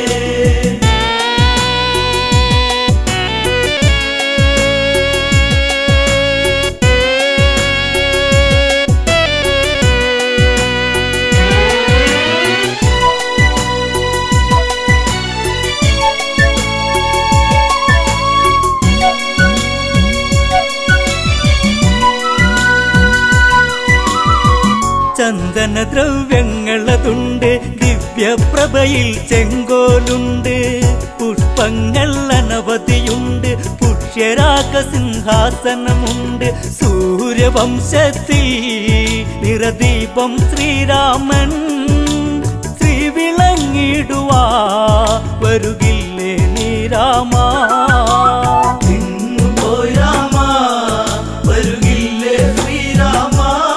ചന്ദന ദ്രവ്യങ്ങളതുണ്ട് ദിവ്യപ്രഭയിൽ ചെങ്കോലുണ്ട് പുഷ്പങ്ങൾ അനവധിയുണ്ട് പുഷ്യരാഗ സിംഹാസനമുണ്ട് സൂര്യവംശത്തിൽ നിറദീപം ശ്രീരാമൻ ശ്രീവിളങ്ങിടുവാ വരുകില്ലേ നീ രാമാ നിന്നു പോയി രാമ വരുകില്ലേ ശ്രീരാമ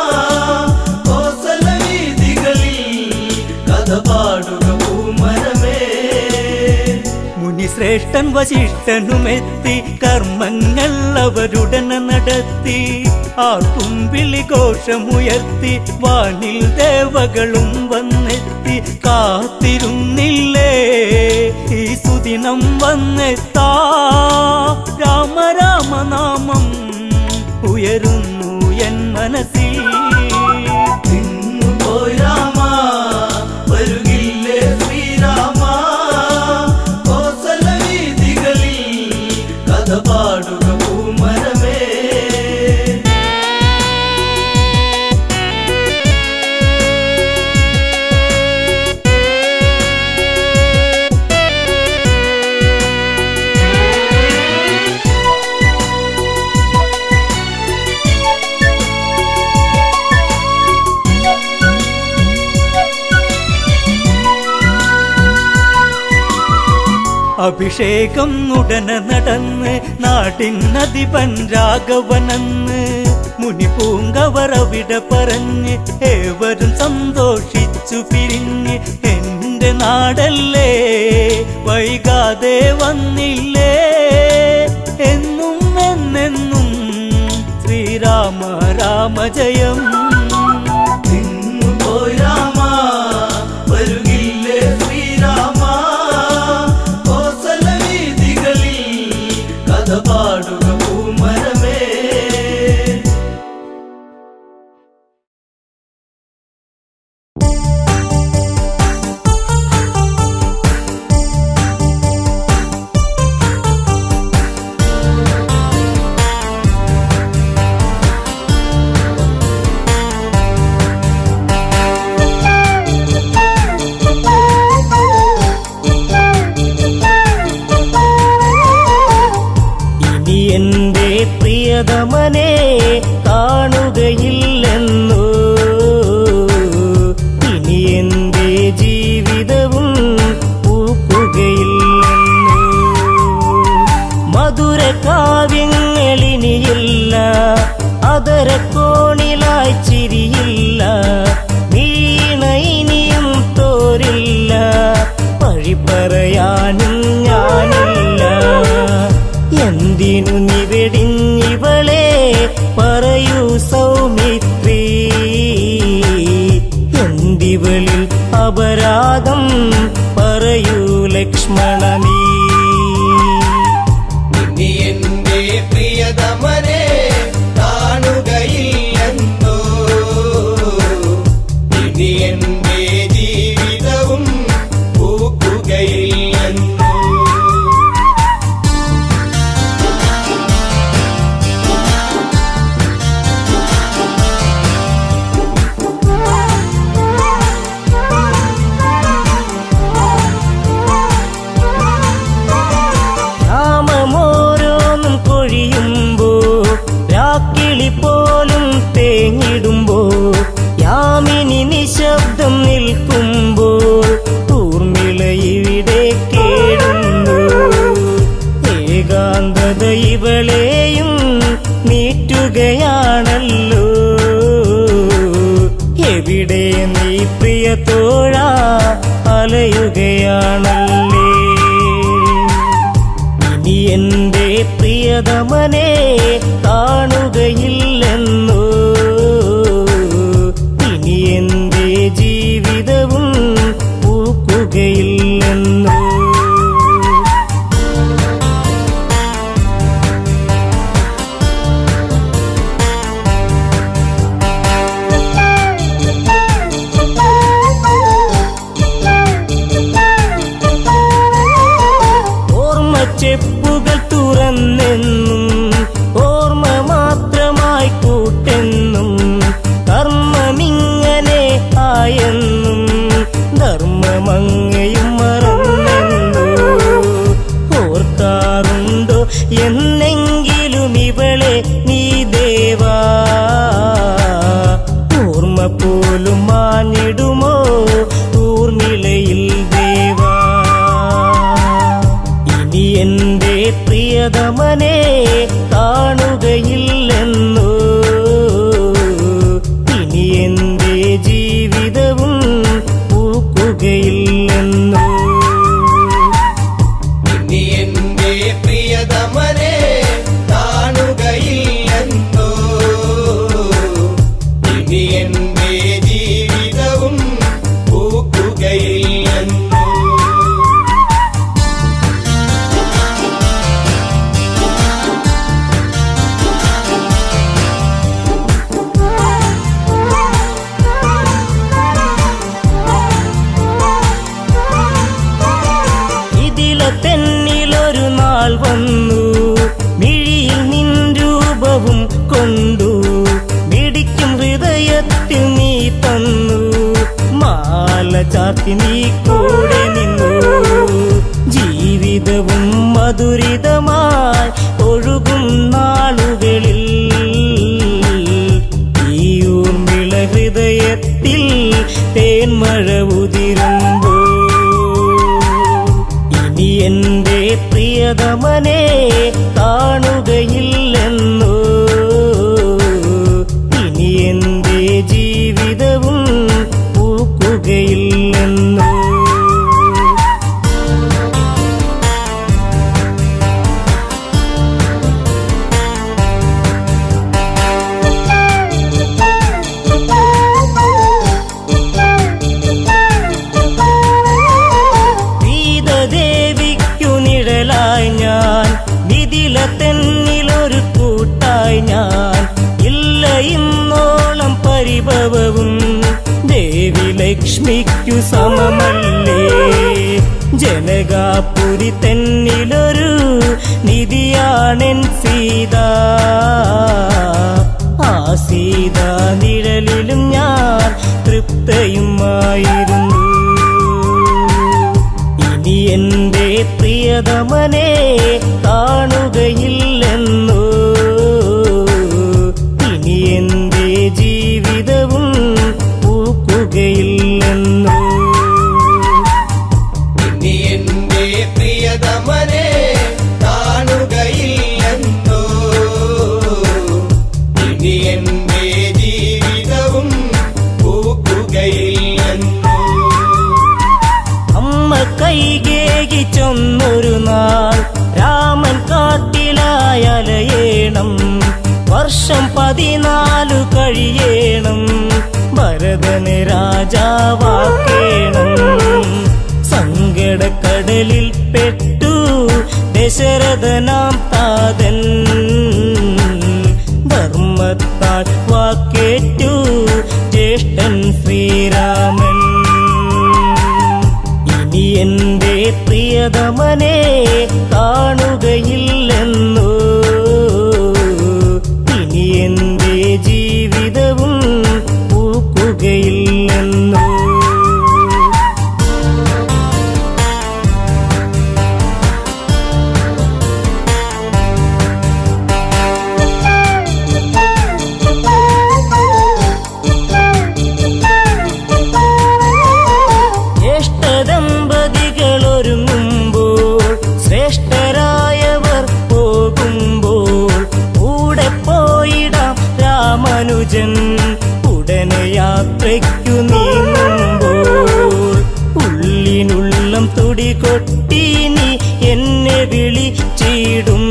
കോസല വീതികളിൽ കഥ പാടുക പൂമരമേ മുനിശ്രേഷ്ഠൻ വശിഷ്ഠനുമെത്തി കർമ്മങ്ങൾ അവരുടനെ നടത്തി ആർക്കും വിളിഘോഷമുയർത്തി വാനിൽ ദേവകളും വന്നെത്തി കാത്തിരുന്നില്ലേ ഈ സുദിനം വന്നെത്താ രാമ രാമനാമം ഉയരുന്നു എൻ മനസ്സിൽ നിന്നു പോയി രാമ വരുകില്ലേ ശ്രീരാമ കോസല വീതികളിൽ കഥ പാടുക പൂമരമേ അഭിഷേകം ഉടനെ നടന്ന് നാട്ടിനധിപൻ രാഘവനെന്ന് മുനി പൂങ്കവർ അവിടെ പറഞ്ഞ് ഏവരും സന്തോഷിച്ചു പിരിഞ്ഞ് എന്റെ നിന്റെ നാടല്ലേ വൈകാതെ വന്നില്ലേ എന്നും എന്നെന്നും ശ്രീരാമ രാമ ജയം നിന്നുപോയി രാമ വരുകില്ലേ ശ്രീരാമ കോസല വീതികളിൽ കഥ പാടുക പൂമരമേ ഇനി എന്റെ പ്രിയതമനെ കാണുകയില്ലെന്നു ഇനി എന്റെ ജീവിതവും പൂക്കുകയില്ലെന്നു മധുര കാവ്യങ്ങളിനിയില്ല അതരക്കോണിലായി ചിരിയില്ല വീണ ഇനിയും തോരില്ല വഴി പറയാനും ഞാനില്ല എന്തിനു നിവെടിഞ്ഞിവളെ പറയൂ സൗമിത്രി എന്തിവളിൽ അപരാധം പറയൂ ലക്ഷ്മണ നീ ഇനി എന്റെ പ്രിയതമനെ കാണുകയില്ലെന്നോ ഇനി എന്റെ ജീവിതവും പൂക്കുകയില്ലെന്നോ രാമമോരോന്നും കൊഴിയുമ്പോ രാക്കിളി പോലും തേങ്ങിടുമ്പോ യാമിനി നിശബ്ദം നിൽക്കുമ്പോൾ ഊർമിള ഇവിടെ കേടുന്നു ഏകാന്തത ഇവളെയും നീറ്റുകയാണല്ലോ എവിടെ നീ പ്രിയ തോഴ അലയുകയാണല്ലേ ഇനി എന്റെ പ്രിയതമനെ കാണുകയില്ലെന്നു ഇനി എന്റെ ജീവിതവും പൂക്കുകയില്ലെന്നു ഓർമ്മ ചെപ്പുകൾ തുറന്നെന്നും ഓർമ്മ മാത്രമായി കൂട്ടെന്നും കർമ്മമിങ്ങനെ ആയെന്നും ധർമ്മമങ്ങയും മറന്നെന്നു ഓർക്കാറുണ്ടോ എന്നെങ്കിലും ഇവളെ നീ ദേവാ ഓർമ്മ പോലും മാഞ്ഞിടുമോ ഊർമിളയിൽ ദേവാ ഇനി എന്റെ പ്രിയതമനെ കാണുകയില്ലെന്നു ഇനി എന്റെ ജീവിതവും പൂക്കുകയില്ലെന്നു ഇനി എന്റെ പ്രിയതമനെ കാണുകയില്ലെന്നോ ഇനി എന്റെ ജീവിതവും പൂക്കുകയില്ലെന്നോ ഇതിലെ തെന്നിലൊരു നാൾ വന്നു മിഴിയിൽ നിൻ രൂപവും കൊണ്ടു മിടിക്കും ഹൃദയത്തിൽ നീ തന്നു മാല ചാത്തി നീ കൂടെ നിന്നു ജീവിതവും മധുരിതമായി ഒഴുകും നാളുകളിൽ ഈ ഊർമിള ഹൃദയത്തിൽ തേന്മഴ ഉതിരുമ്പോൾ ഇനി എന്റെ പ്രിയതമനെ കാണുകയില്ലെന്നു ഇനി എന്റെ ജീവിതവും പൂക്കുകയില്ലെന്നു നീല തെന്നിലൊരു കൂട്ടായി ഞാൻ ഇല്ല ഇന്നോളം പരിഭവവും ദേവി ലക്ഷ്മിക്കു സമമല്ലേ ജനകാപുരി തെന്നിലൊരു നിധിയാണെൻ സീത ആ സീത നിഴലിലും ഞാൻ തൃപ്തയുമായിരുന്നു ഇനി എന്റെ പ്രിയതമനെ കാണുകയില്ലെന്നോ ഇനി എന്റെ ജീവിതവും പൂക്കുകയില്ലെന്നോ ഇനി എന്റെ പ്രിയതമനെ കാണുകയില്ലെന്നോ ഇനി എന്റെ ജീവിതവും പൂക്കുകയില്ലെന്നോ അമ്മ കൈകേകി ചൊന്നൊരു നാൾ രാമൻ കാട്ടിലായലയേണം വർഷം പതിനാലു കഴിയേണം ഭരതന് രാജാവാക്കേണം സങ്കടക്കടലിൽ പെട്ടു ദശരഥനാം താതൻ ധർമ്മത്താൽ വാക്കേറ്റു ജ്യേഷ്ഠൻ ശ്രീരാമൻ ഇനി എന്റെ പ്രിയതമനെ കാണുകയില്ലെന്നോ ഇനി എന്റെ ജീവിതവും പൂക്കുകയില്ലെന്നോ ജ്യേഷ്ഠദമ്പതികൾ ഒരുങ്ങുമ്പോൾ ശ്രേഷ്ഠരായവർ പോകുമ്പോൾ കൂടെ പോയിടാം രാമാനുജൻ ഉടനെ യാത്രയ്ക്കു നീങ്ങുമ്പോൾ ഉള്ളിനുള്ളം തുടി കൊട്ടീനി എന്നെ വിളിച്ചിടും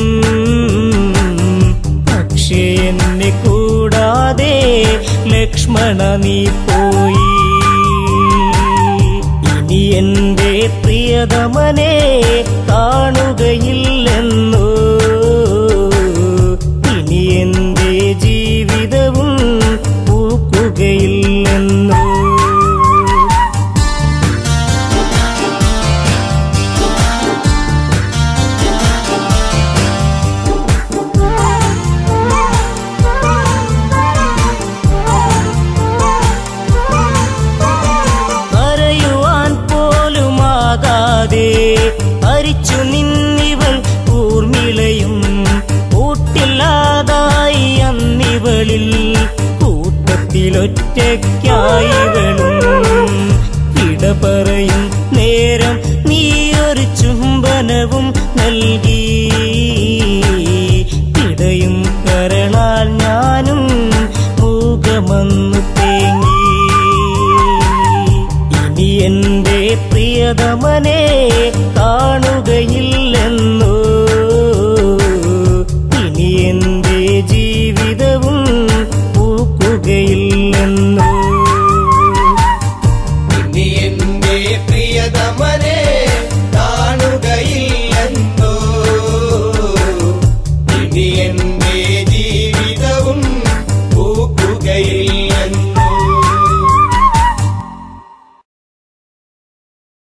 പക്ഷേ എന്നെ കൂടാതെ ലക്ഷ്മണ നീ പോയി ഇനി എന്റെ പ്രിയതമനെ കാണുകയില്ലെന്നോ ഇനി എന്റെ ജീവിതവും പൂക്കുകയില്ലെന്നോ കരയുവാൻ പോലുമാകാതെ മരിച്ചു നിന്നിവൾ ഊർമിളയും കൂട്ടില്ലാതായി അന്നിവളിൽ കൂട്ടത്തിലൊറ്റയ്ക്കായിവളും ഇട പറയും നേരം നീയൊരു ചുംബനവും നൽകി ഇടയും കരളാൽ ഞാനും മൂകമന്നു തേങ്ങി ഇനി എന്റെ പ്രിയതമനെ കാണുകയില്ലെന്നോ ഇനി എന്റെ ജീവിതവും പൂക്കുകയില്ലെന്നോ